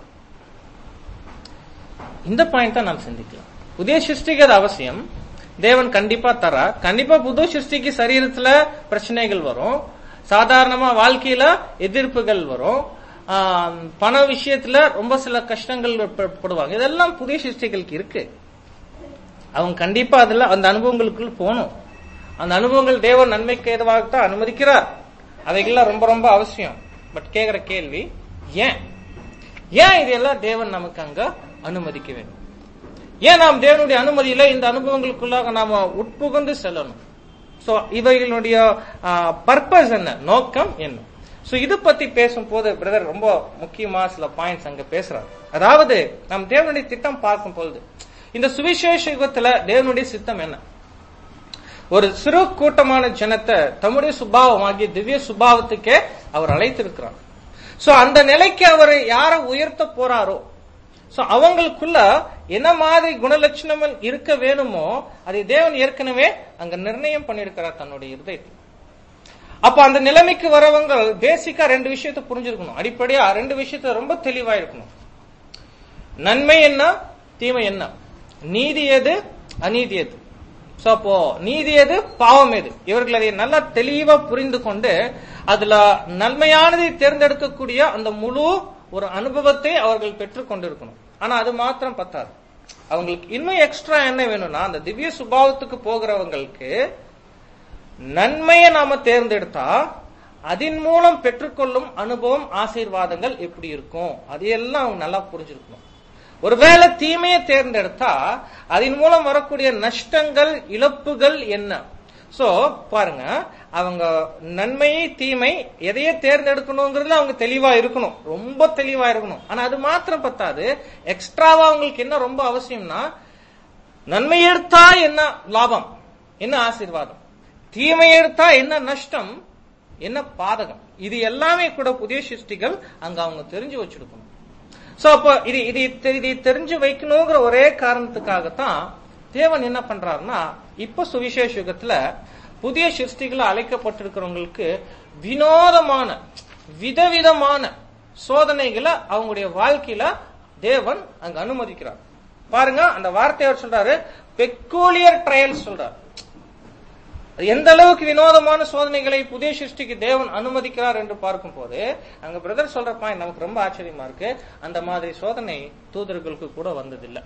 Speaker 1: இந்த பாயிண்ட் தான் நாம் சிந்திக்கலாம் புதிய சிருஷ்டிக்கு அது அவசியம் தேவன் கண்டிப்பா தரா கண்டிப்பா புது சிருஷ்டிக்கு சரீரத்துல பிரச்சனைகள் வரும் சாதாரணமா வாழ்க்கையில எதிர்ப்புகள் வரும் ஆம், பண விஷயத்துல ரொம்ப சில கஷ்டங்கள் ப- படுவாங்க இதெல்லாம் புதிய சிருஷ்டிகளுக்கு இருக்கு அவங்க கண்டிப்பா அதுல அந்த அனுபவங்களுக்குள்ள போகணும் அந்த அனுபவங்கள் தேவன் நன்மைக்கு ஏதுவாகத்தான் அனுமதிக்கிறார் அவைகள்லாம் ரொம்ப ரொம்ப அவசியம் பட் கேக்குற கேள்வி ஏன் ஏன் இதெல்லாம் தேவன் நமக்கு அங்க அனுமதிக்க வேண்டும் ஏன் நாம் தேவனுடைய அனுமதியில இந்த அனுபவங்களுக்குள்ளாக நாம உட்புகுந்து செல்லணும் சோ இவைகளுடைய பர்பஸ் என்ன நோக்கம் என்ன சோ இது பத்தி பேசும்போது பிரதர் ரொம்ப முக்கியமா சில பாயிண்ட்ஸ் அங்க பேசுறாரு அதாவது நாம் தேவனுடைய திட்டம் பார்க்கும் பொழுது இந்த சுவிசேஷ யுகத்துல தேவனுடைய சித்தம் என்ன ஒரு சிறு கூட்டமான ஜனத்தை தம்முடைய சுபாவமாகிய திவ்ய சுபாவத்துக்கே அவர் அழைத்திருக்கிறார் சோ அந்த நிலைக்கு அவர் யாரை உயர்த்த போறாரோ சோ அவங்களுக்குள்ள என்ன மாதிரி குணலட்சணங்கள் இருக்க வேணுமோ அதை தேவன் ஏற்கனவே அங்க நிர்ணயம் பண்ணியிருக்கிறார் தன்னுடைய இருதயத்தில் அப்ப அந்த நிலைமைக்கு வரவங்க பேசிக்கா ரெண்டு விஷயத்தை புரிஞ்சிருக்கணும் அடிப்படையா ரெண்டு விஷயத்த ரொம்ப தெளிவா இருக்கணும் நன்மை என்ன தீமை என்ன நீதி எது அநீதி எது சோ அப்போ நீதி எது பாவம் எது இவர்கள் அதை நல்லா தெளிவா புரிந்து கொண்டு அதுல நன்மையானதை தேர்ந்தெடுக்கக்கூடிய அந்த முழு ஒரு அனுபவத்தை அவர்கள் பெற்றுக் கொண்டிருக்கணும் ஆனா அது மாத்திரம் பத்தாது அவங்களுக்கு இன்னும் எக்ஸ்ட்ரா என்ன வேணும்னா அந்த திவ்ய சுபாவத்துக்கு போகிறவங்களுக்கு நன்மையை நாம தேர்ந்தெடுத்தா அதன் மூலம் பெற்றுக்கொள்ளும் அனுபவம் ஆசீர்வாதங்கள் எப்படி இருக்கும் அதையெல்லாம் அவங்க நல்லா புரிஞ்சிருக்கணும் ஒருவேளை தீமையை தேர்ந்தெடுத்தா அதன் மூலம் வரக்கூடிய நஷ்டங்கள் இழப்புகள் என்ன சோ பாருங்க அவங்க நன்மையை தீமை எதையே தேர்ந்தெடுக்கணுங்கிறதுல அவங்க தெளிவா இருக்கணும் ரொம்ப தெளிவா இருக்கணும் ஆனா அது மாத்திரம் பத்தாது எக்ஸ்ட்ராவா அவங்களுக்கு என்ன ரொம்ப அவசியம்னா நன்மை எடுத்தா என்ன லாபம் என்ன ஆசீர்வாதம் தீமை எடுத்தா என்ன நஷ்டம் என்ன பாதகம் இது எல்லாமே கூட புதிய சிருஷ்டிகள் அங்க அவங்க தெரிஞ்சு வச்சிருக்கணும் சோ அப்போ இது இது தெ- இதை தெரிஞ்சு வைக்கணுங்கிற ஒரே காரணத்துக்காகத்தான் தேவன் என்ன பண்றாருன்னா இப்ப சுவிசேஷ யுகத்துல புதிய சிருஷ்டிகள் அழைக்கப்பட்டிருக்கிறவங்களுக்கு வினோதமான விதவிதமான சோதனைகளை அவங்களுடைய வாழ்க்கையில தேவன் அங்க அனுமதிக்கிறார் பாருங்க அந்த வார்த்தையை அவர் சொல்றாரு பெக்கூலியர் ட்ரையல் சொல்றார் எந்த அளவுக்கு வினோதமான சோதனைகளை புதிய சிருஷ்டிக்கு தேவன் அனுமதிக்கிறார் என்று பார்க்கும் போது அங்க பிரதர் சொல்ற பாயிண்ட் நமக்கு ரொம்ப ஆச்சரியமா இருக்கு அந்த மாதிரி சோதனை தூதர்களுக்கு கூட வந்ததில்லை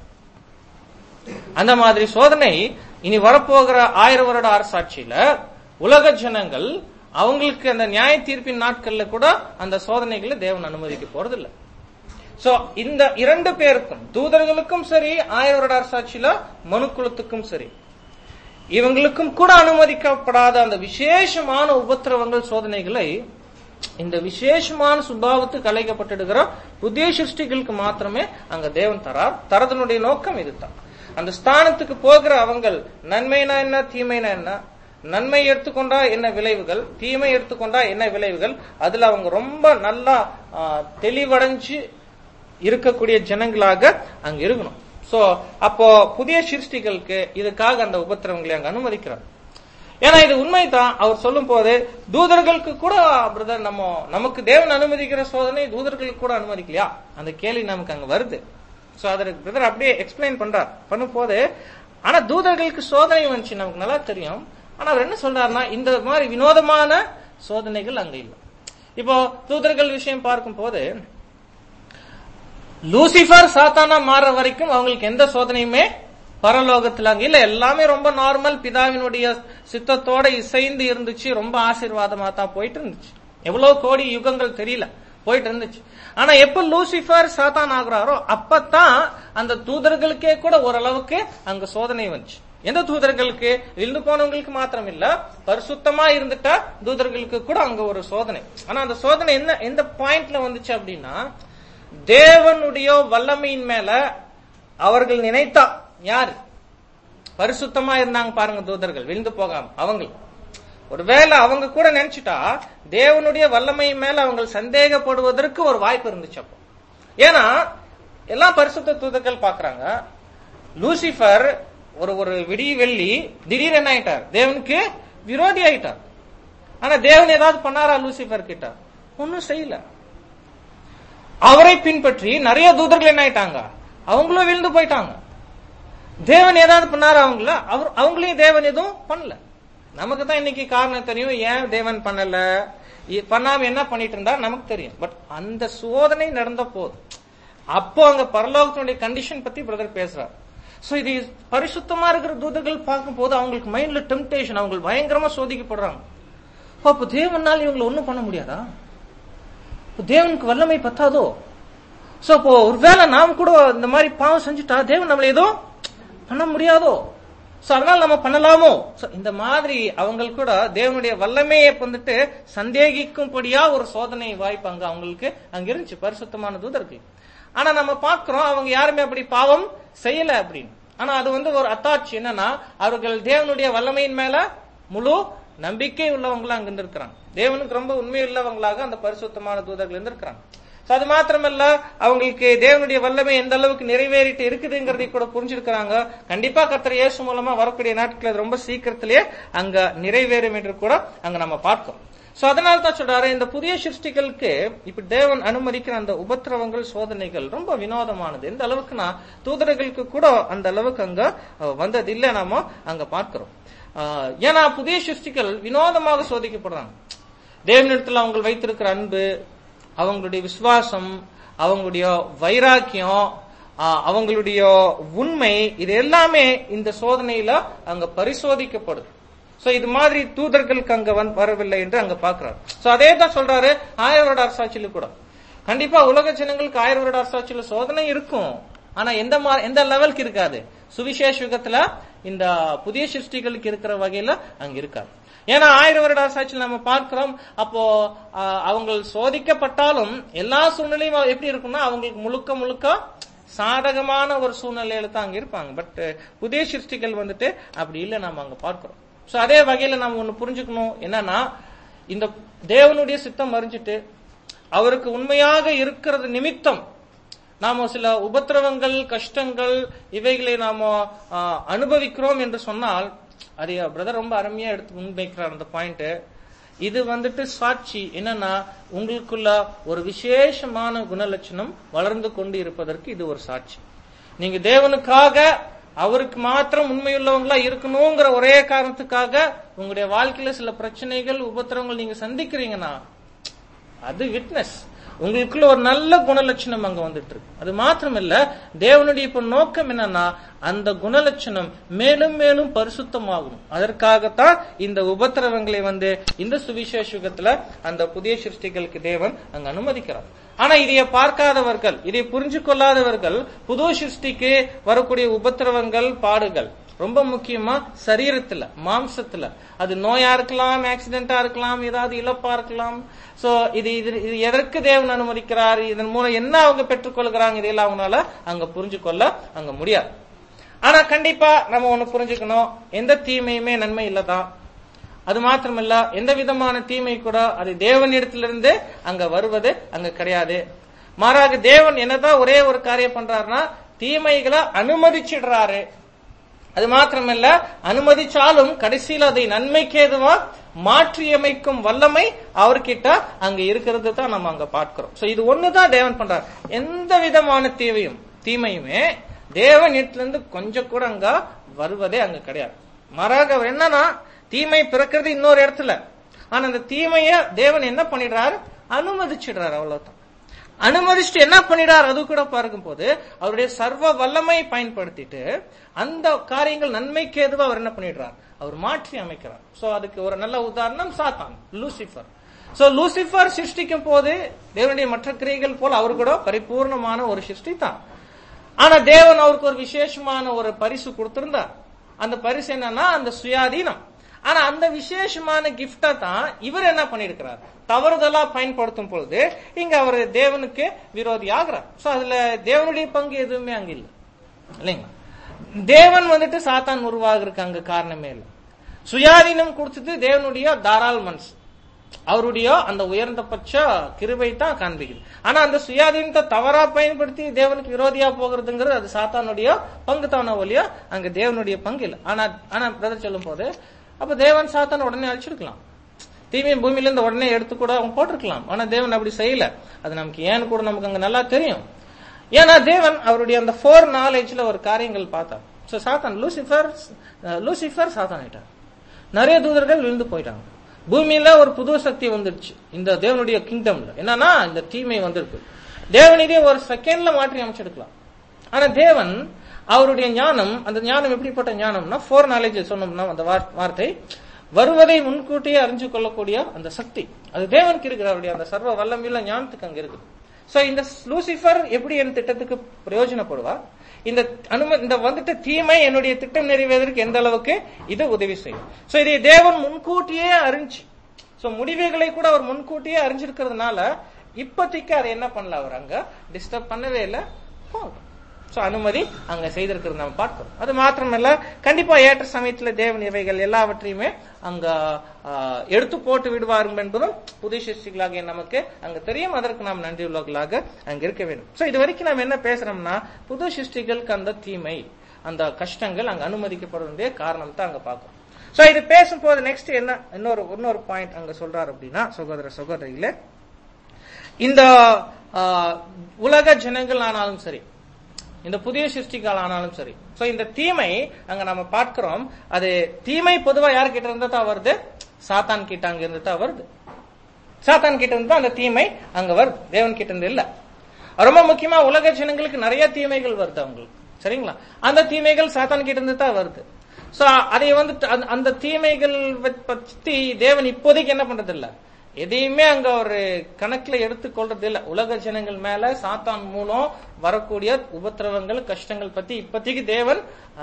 Speaker 1: அந்த மாதிரி சோதனை இனி வரப்போகிற ஆயிரம் வருட அரசாட்சியில உலக ஜனங்கள் அவங்களுக்கு அந்த நியாய தீர்ப்பின் நாட்கள்ல கூட அந்த சோதனைகளை தேவன் அனுமதிக்க போறதில்லை சோ இந்த இரண்டு பேருக்கும் தூதர்களுக்கும் சரி ஆயிரம் வருட அரசாட்சியில மனுக்குலத்துக்கும் சரி இவங்களுக்கும் கூட அனுமதிக்கப்படாத அந்த விசேஷமான உபத்திரவங்கள் சோதனைகளை இந்த விசேஷமான சுபாவத்துக்கு அழைக்கப்பட்டிருக்கிற புதிய சிருஷ்டிகளுக்கு மாத்திரமே அங்க தேவன் தரார் தரதனுடைய நோக்கம் இதுதான் அந்த ஸ்தானத்துக்கு போகிற அவங்கள் நன்மைனா என்ன தீமைனா என்ன நன்மை எடுத்துக்கொண்டா என்ன விளைவுகள் தீமை எடுத்துக்கொண்டா என்ன விளைவுகள் அதுல அவங்க ரொம்ப நல்லா ஆ, தெளிவடைஞ்சு இருக்கக்கூடிய ஜனங்களாக அங்க இருக்கணும் சோ அப்போ புதிய சிருஷ்டிகளுக்கு இதுக்காக அந்த உபத்திரவங்களை அங்க அனுமதிக்கிறார் ஏன்னா இது உண்மைதான் அவர் சொல்லும் போது தூதர்களுக்கு கூட பிரதர் நம்ம நமக்கு தேவன் அனுமதிக்கிற சோதனை தூதர்களுக்கு கூட அனுமதிக்கலையா அந்த கேள்வி நமக்கு அங்க வருது சோ அதற்கு பிரதர் அப்படியே எக்ஸ்பிளைன் பண்றார் பண்ணும் போது ஆனா தூதர்களுக்கு சோதனை வந்துச்சு நமக்கு நல்லா தெரியும் ஆனா அவர் என்ன சொல்றாருன்னா இந்த மாதிரி வினோதமான சோதனைகள் அங்க இல்லை இப்போ தூதர்கள் விஷயம் பார்க்கும் போது லூசிபர் சாத்தானா மாற வரைக்கும் அவங்களுக்கு எந்த சோதனையுமே பரலோகத்துல அங்க இல்ல எல்லாமே ரொம்ப நார்மல் பிதாவினுடைய சித்தத்தோட இசைந்து இருந்துச்சு ரொம்ப ஆசீர்வாதமா தான் போயிட்டு இருந்துச்சு எவ்வளவு கோடி யுகங்கள் தெரியல போயிட்டு இருந்துச்சு ஆனா எப்ப லூசிபர் சாத்தான் ஆகுறாரோ அப்பதான் அந்த தூதர்களுக்கே கூட ஓரளவுக்கு அங்க சோதனை வந்துச்சு எந்த தூதர்களுக்கு விழுந்து போனவங்களுக்கு மாத்திரம் இல்ல பரிசுத்தமா இருந்துட்டா தூதர்களுக்கு கூட அங்க ஒரு சோதனை ஆனா அந்த சோதனை என்ன எந்த பாயிண்ட்ல வந்துச்சு அப்படின்னா தேவனுடைய வல்லமையின் மேல அவர்கள் நினைத்தா யாரு பரிசுத்தமா இருந்தாங்க பாருங்க தூதர்கள் விழுந்து போகாம அவங்க ஒருவேளை அவங்க கூட நினைச்சிட்டா தேவனுடைய வல்லமை மேல அவங்க சந்தேகப்படுவதற்கு ஒரு வாய்ப்பு இருந்துச்சு அப்போ ஏன்னா எல்லாம் பரிசுத்த தூதர்கள் பாக்குறாங்க லூசிபர் ஒரு ஒரு விடி வெள்ளி திடீர் என்ன ஆயிட்டார் தேவனுக்கு விரோதி ஆயிட்டார் ஆனா தேவன் ஏதாவது பண்ணாரா லூசிபர் கிட்ட ஒன்னும் செய்யல அவரை பின்பற்றி நிறைய தூதர்கள் என்ன ஆயிட்டாங்க அவங்களும் விழுந்து போயிட்டாங்க தேவன் ஏதாவது பண்ணாரா அவங்கள அவர் அவங்களையும் தேவன் எதுவும் பண்ணல நமக்கு தான் இன்னைக்கு காரணம் தெரியும் ஏன் தேவன் பண்ணல இ- பண்ணாம என்ன பண்ணிட்டு இருந்தா நமக்கு தெரியும் பட் அந்த சோதனை நடந்த போது அப்போ அங்க பரலோகத்தினுடைய கண்டிஷன் பத்தி பிரதர் பேசுறார் சோ இது பரிசுத்தமா இருக்கிற தூதர்கள் பார்க்கும் போது அவங்களுக்கு மைண்ட்ல டெம்டேஷன் அவங்க பயங்கரமா சோதிக்கப்படுறாங்க அப்ப தேவனால் இவங்களை ஒண்ணும் பண்ண முடியாதா இப்ப தேவனுக்கு வல்லமை பத்தாதோ சோ அப்போ ஒருவேளை நாம் கூட இந்த மாதிரி பாவம் செஞ்சுட்டா தேவன் நம்மள ஏதோ பண்ண முடியாதோ சோ அதனால நம்ம பண்ணலாமோ So, இந்த மாதிரி அவங்க கூட தேவனுடைய வல்லமையை வந்துட்டு சந்தேகிக்கும்படியா ஒரு சோதனை வாய்ப்பு அங்க அவங்களுக்கு அங்க இருந்துச்சு பரிசுத்தமான தூதர்கள் ஆனா நம்ம பார்க்கிறோம் அவங்க யாருமே அப்படி பாவம் செய்யல அப்படின்னு ஆனா அது வந்து ஒரு அத்தாட்சி என்னன்னா அவர்கள் தேவனுடைய வல்லமையின் மேல முழு நம்பிக்கை உள்ளவங்களா அங்க இருந்திருக்கிறாங்க தேவனுக்கு ரொம்ப உண்மை உள்ளவங்களாக அந்த பரிசுத்தமான தூதர்கள் இருந்திருக்கிறாங்க So, அது மாத்திரமல்ல அவங்களுக்கு தேவனுடைய வல்லமை எந்த அளவுக்கு நிறைவேறிட்டு இருக்குதுங்கிறதை கூட புரிஞ்சிருக்கிறாங்க கண்டிப்பா கர்த்தர் இயேசு மூலமா வரக்கூடிய நாட்கள் அது ரொம்ப சீக்கிரத்திலேயே அங்க நிறைவேறும் என்று கூட அங்க நம்ம பார்க்கிறோம் சோ அதனால தான் சொல்றாரு இந்த புதிய சிருஷ்டிகளுக்கு இப்ப தேவன் அனுமதிக்கிற அந்த உபத்திரவங்கள் சோதனைகள் ரொம்ப வினோதமானது எந்த அளவுக்குன்னா தூதர்களுக்கு கூட அந்த அளவுக்கு அங்க அஹ், வந்தது இல்ல நாம அங்க பார்க்கிறோம் அஹ், ஏன்னா புதிய சிருஷ்டிகள் வினோதமாக சோதிக்கப்படுறாங்க தேவனிடத்துல அவங்க வைத்திருக்கிற அன்பு அவங்களுடைய விசுவாசம் அவங்களுடைய வைராக்கியம் ஆஹ், அவங்களுடைய உண்மை இது எல்லாமே இந்த சோதனையில அங்க பரிசோதிக்கப்படுது சோ இது மாதிரி தூதர்களுக்கு அங்க வந்து வரவில்லை என்று அங்க பாக்குறாரு சோ அதே தான் சொல்றாரு ஆயிரம் வருட அரசாட்சியில கூட கண்டிப்பா உலக ஜனங்களுக்கு ஆயிரம் வருட அரசாட்சியில சோதனை இருக்கும் ஆனா எந்த மா எந்த லெவலுக்கு இருக்காது சுவிசேஷ யுகத்துல இந்த புதிய சிருஷ்டிகளுக்கு இருக்கிற வகையில அங்க இருக்காது ஏன்னா ஆயிரம் வருட அரசாட்சியில் நம்ம பார்க்கிறோம் அப்போ ஆஹ், அவங்க சோதிக்கப்பட்டாலும் எல்லா சூழ்நிலையும் எப்படி இருக்கும்னா அவங்களுக்கு முழுக்க முழுக்க சாதகமான ஒரு சூழ்நிலையில தான் அங்க இருப்பாங்க பட் புதிய சிருஷ்டிகள் வந்துட்டு அப்படி இல்லை நாம அங்க பார்க்கிறோம் சோ அதே வகையில நம்ம ஒண்ணு புரிஞ்சுக்கணும் என்னன்னா இந்த தேவனுடைய சித்தம் அறிஞ்சிட்டு அவருக்கு உண்மையாக இருக்கிறது நிமித்தம் நாம சில உபத்திரவங்கள் கஷ்டங்கள் இவைகளை நாம ஆ, அனுபவிக்கிறோம் என்று சொன்னால் அது பிரதர் ரொம்ப அருமையா எடுத்து முன்வைக்கிறார் அந்த பாயிண்ட் இது வந்துட்டு சாட்சி என்னன்னா உங்களுக்குள்ள ஒரு விசேஷமான குணலட்சணம் வளர்ந்து கொண்டு இருப்பதற்கு இது ஒரு சாட்சி நீங்க தேவனுக்காக அவருக்கு மாத்திரம் உண்மையுள்ளவங்களா இருக்கணுங்கிற ஒரே காரணத்துக்காக உங்களுடைய வாழ்க்கையில சில பிரச்சனைகள் உபத்திரவங்கள் நீங்க சந்திக்கிறீங்கன்னா அது விட்னஸ் உங்களுக்குள்ள ஒரு நல்ல குணலட்சணம் அங்க வந்துட்டு இருக்கு அது மாத்திரமல்ல தேவனுடைய இப்ப நோக்கம் என்னன்னா அந்த குணலட்சணம் மேலும் மேலும் பரிசுத்தமாகும் அதற்காகத்தான் இந்த உபத்திரவங்களை வந்து இந்த சுவிசேஷ யுகத்துல அந்த புதிய சிருஷ்டிகளுக்கு தேவன் அங்க அனுமதிக்கிறார் ஆனா இதைய பார்க்காதவர்கள் இதை புரிஞ்சு கொள்ளாதவர்கள் புது சிருஷ்டிக்கு வரக்கூடிய உபத்திரவங்கள் பாடுகள் ரொம்ப முக்கியமா சரீரத்துல மாம்சத்துல அது நோயா இருக்கலாம் ஆக்சிடென்டா இருக்கலாம் ஏதாவது இழப்பா இருக்கலாம் சோ இது இது இது எதற்கு தேவன் அனுமதிக்கிறார் இதன் மூலம் என்ன அவங்க பெற்றுக்கொள்கிறாங்க இதெல்லாம் அவங்களால அங்க புரிஞ்சு கொள்ள அங்க முடியாது ஆனா கண்டிப்பா நம்ம ஒண்ணு புரிஞ்சுக்கணும் எந்த தீமையுமே நன்மை இல்லதான் அது மாத்திரமல்ல எந்த விதமான தீமை கூட அது தேவனிடத்திலிருந்து அங்க வருவது அங்க கிடையாது மாறாக தேவன் என்னதான் ஒரே ஒரு காரியம் பண்றாருன்னா தீமைகளை அனுமதிச்சிடுறாரு அது மாத்திரமல்ல அனுமதிச்சாலும் கடைசியில் அதை நன்மைக்கு ஏதுவா மாற்றியமைக்கும் வல்லமை அவர்கிட்ட அங்க இருக்கிறது தான் நம்ம அங்க பார்க்கிறோம் சோ இது ஒண்ணுதான் தேவன் பண்றார் எந்த விதமான தீவையும் தீமையுமே தேவன் இருந்து கொஞ்சம் கூட அங்க வருவதே அங்க கிடையாது மாறாக அவர் என்னன்னா தீமை பிறக்கிறது இன்னொரு இடத்துல ஆனா அந்த தீமைய தேவன் என்ன பண்ணிடுறாரு அனுமதிச்சிடுறாரு அவ்வளவுதான் அனுமதிச்சுட்டு என்ன பண்ணிடார் அது கூட பார்க்கும் போது அவருடைய சர்வ வல்லமை பயன்படுத்திட்டு அந்த காரியங்கள் நன்மைக்கு எதுவா அவர் என்ன பண்ணிடுறார் அவர் மாற்றி அமைக்கிறார் சோ அதுக்கு ஒரு நல்ல உதாரணம் சாத்தான் லூசிஃபர் சோ லூசிஃபர் சிருஷ்டிக்கும் போது தேவனுடைய மற்ற கிரியைகள் போல அவர் கூட பரிபூர்ணமான ஒரு சிருஷ்டி தான் ஆனா தேவன் அவருக்கு ஒரு விசேஷமான ஒரு பரிசு கொடுத்திருந்தார் அந்த பரிசு என்னன்னா அந்த சுயாதீனம் ஆனா அந்த விசேஷமான கிஃப்டா தான் இவர் என்ன பண்ணிருக்கிறார் தவறுதலா பயன்படுத்தும் பொழுது இங்க அவர் தேவனுக்கு விரோதி ஆகிறார் சோ அதுல தேவனுடைய பங்கு எதுவுமே அங்க இல்ல இல்லைங்களா தேவன் வந்துட்டு சாத்தான் உருவாகிறதுக்கு அங்க காரணமே இல்லை சுயாதீனம் கொடுத்தது தேவனுடைய தாராள் மனசு அவருடைய அந்த உயர்ந்த பட்ச கிருபை தான் காண்பிக்குது ஆனா அந்த சுயாதீனத்தை தவறா பயன்படுத்தி தேவனுக்கு விரோதியா போகிறதுங்கிறது அது சாத்தானுடைய பங்கு தான ஒழியா அங்க தேவனுடைய பங்கு இல்லை ஆனா ஆனா பிரதர் சொல்லும் போது அப்ப தேவன் சாத்தான் உடனே அழிச்சிருக்கலாம் தீமை பூமியில இருந்து உடனே எடுத்து கூட அவங்க போட்டிருக்கலாம் ஆனா தேவன் அப்படி செய்யல அது நமக்கு ஏன்னு கூட நமக்கு அங்க நல்லா தெரியும் ஏன்னா தேவன் அவருடைய அந்த ஃபோர் நாலேஜ்ல ஒரு காரியங்கள் பார்த்தார் சோ சாத்தான் லூசிஃபர் லூசிஃபர் சாத்தான் ஆயிட்டார் நிறைய தூதர்கள் விழுந்து போயிட்டாங்க பூமியில ஒரு புது சக்தி வந்துடுச்சு இந்த தேவனுடைய கிங்டம்ல என்னன்னா இந்த தீமை வந்திருக்கு தேவன் இதே ஒரு செகண்ட்ல மாற்றி அமைச்செடுக்கலாம் ஆனா தேவன் அவருடைய ஞானம் அந்த ஞானம் எப்படிப்பட்ட ஞானம்னா ஃபோர் நாலேஜ் சொன்னோம்னா அந்த வார்- வார்த்தை வருவதை முன்கூட்டியே அறிஞ்சு கொள்ளக்கூடிய அந்த சக்தி அது தேவனுக்கு இருக்கு அவருடைய அந்த சர்வ வல்லமையுள்ள ஞானத்துக்கு அங்க இருக்கு சோ இந்த லூசிஃபர் எப்படி என் திட்டத்துக்கு பிரயோஜனப்படுவா இந்த அனும இந்த வந்துட்டு தீமை என்னுடைய திட்டம் நிறைவேறதற்கு எந்த அளவுக்கு இது உதவி செய்யும் சோ இதை தேவன் முன்கூட்டியே அறிஞ்சு சோ முடிவுகளை கூட அவர் முன்கூட்டியே அறிஞ்சிருக்கிறதுனால இப்போதைக்கு அதை என்ன பண்ணல அவர் அங்க டிஸ்டர்ப் பண்ணவே இல்லை போகும் சோ அனுமதி அங்க செய்திருக்கிறது நம்ம பார்க்கிறோம் அது மாத்திரமல்ல கண்டிப்பா ஏற்ற சமயத்துல தேவன் இவைகள் எல்லாவற்றையுமே அங்க ஆ, எடுத்து போட்டு விடுவார்கள் என்பதும் புதிய சிருஷ்டிகளாகிய நமக்கு அங்க தெரியும் அதற்கு நாம் நன்றி உள்ளவர்களாக அங்க இருக்க வேண்டும் சோ இது வரைக்கும் நம்ம என்ன பேசுறோம்னா புது சிருஷ்டிகளுக்கு அந்த தீமை அந்த கஷ்டங்கள் அங்க அனுமதிக்கப்பட வேண்டிய காரணம் தான் அங்க பார்க்கிறோம் சோ இது பேசும்போது நெக்ஸ்ட் என்ன இன்னொரு இன்னொரு பாயிண்ட் அங்க சொல்றாரு அப்படின்னா சகோதர சகோதரிகளே இந்த ஆ, உலக ஜனங்கள் ஆனாலும் சரி இந்த புதிய சிருஷ்டிகள் ஆனாலும் சரி சோ இந்த தீமை அங்க நம்ம பார்க்கிறோம் அது தீமை பொதுவா யார்கிட்ட இருந்து தான் வருது சாத்தான் கிட்ட அங்க இருந்து தான் வருது சாத்தான் கிட்ட இருந்து தான் அந்த தீமை அங்க வருது தேவன் கிட்ட இருந்து இல்ல ரொம்ப முக்கியமா உலக ஜனங்களுக்கு நிறைய தீமைகள் வருது அவங்களுக்கு சரிங்களா அந்த தீமைகள் சாத்தான் கிட்ட இருந்து தான் வருது சோ அதை வந்து அந்த- அந்த தீமைகள் வ- பத்தி தேவன் இப்போதைக்கு என்ன பண்றது இல்ல எதையுமே அங்க ஒரு கணக்குல எடுத்துக்கொள்றது இல்ல உலக ஜனங்கள் மேல சாத்தான் மூலம் வரக்கூடிய உபத்திரவங்கள் கஷ்டங்கள் பத்தி இப்போதைக்கு தேவன்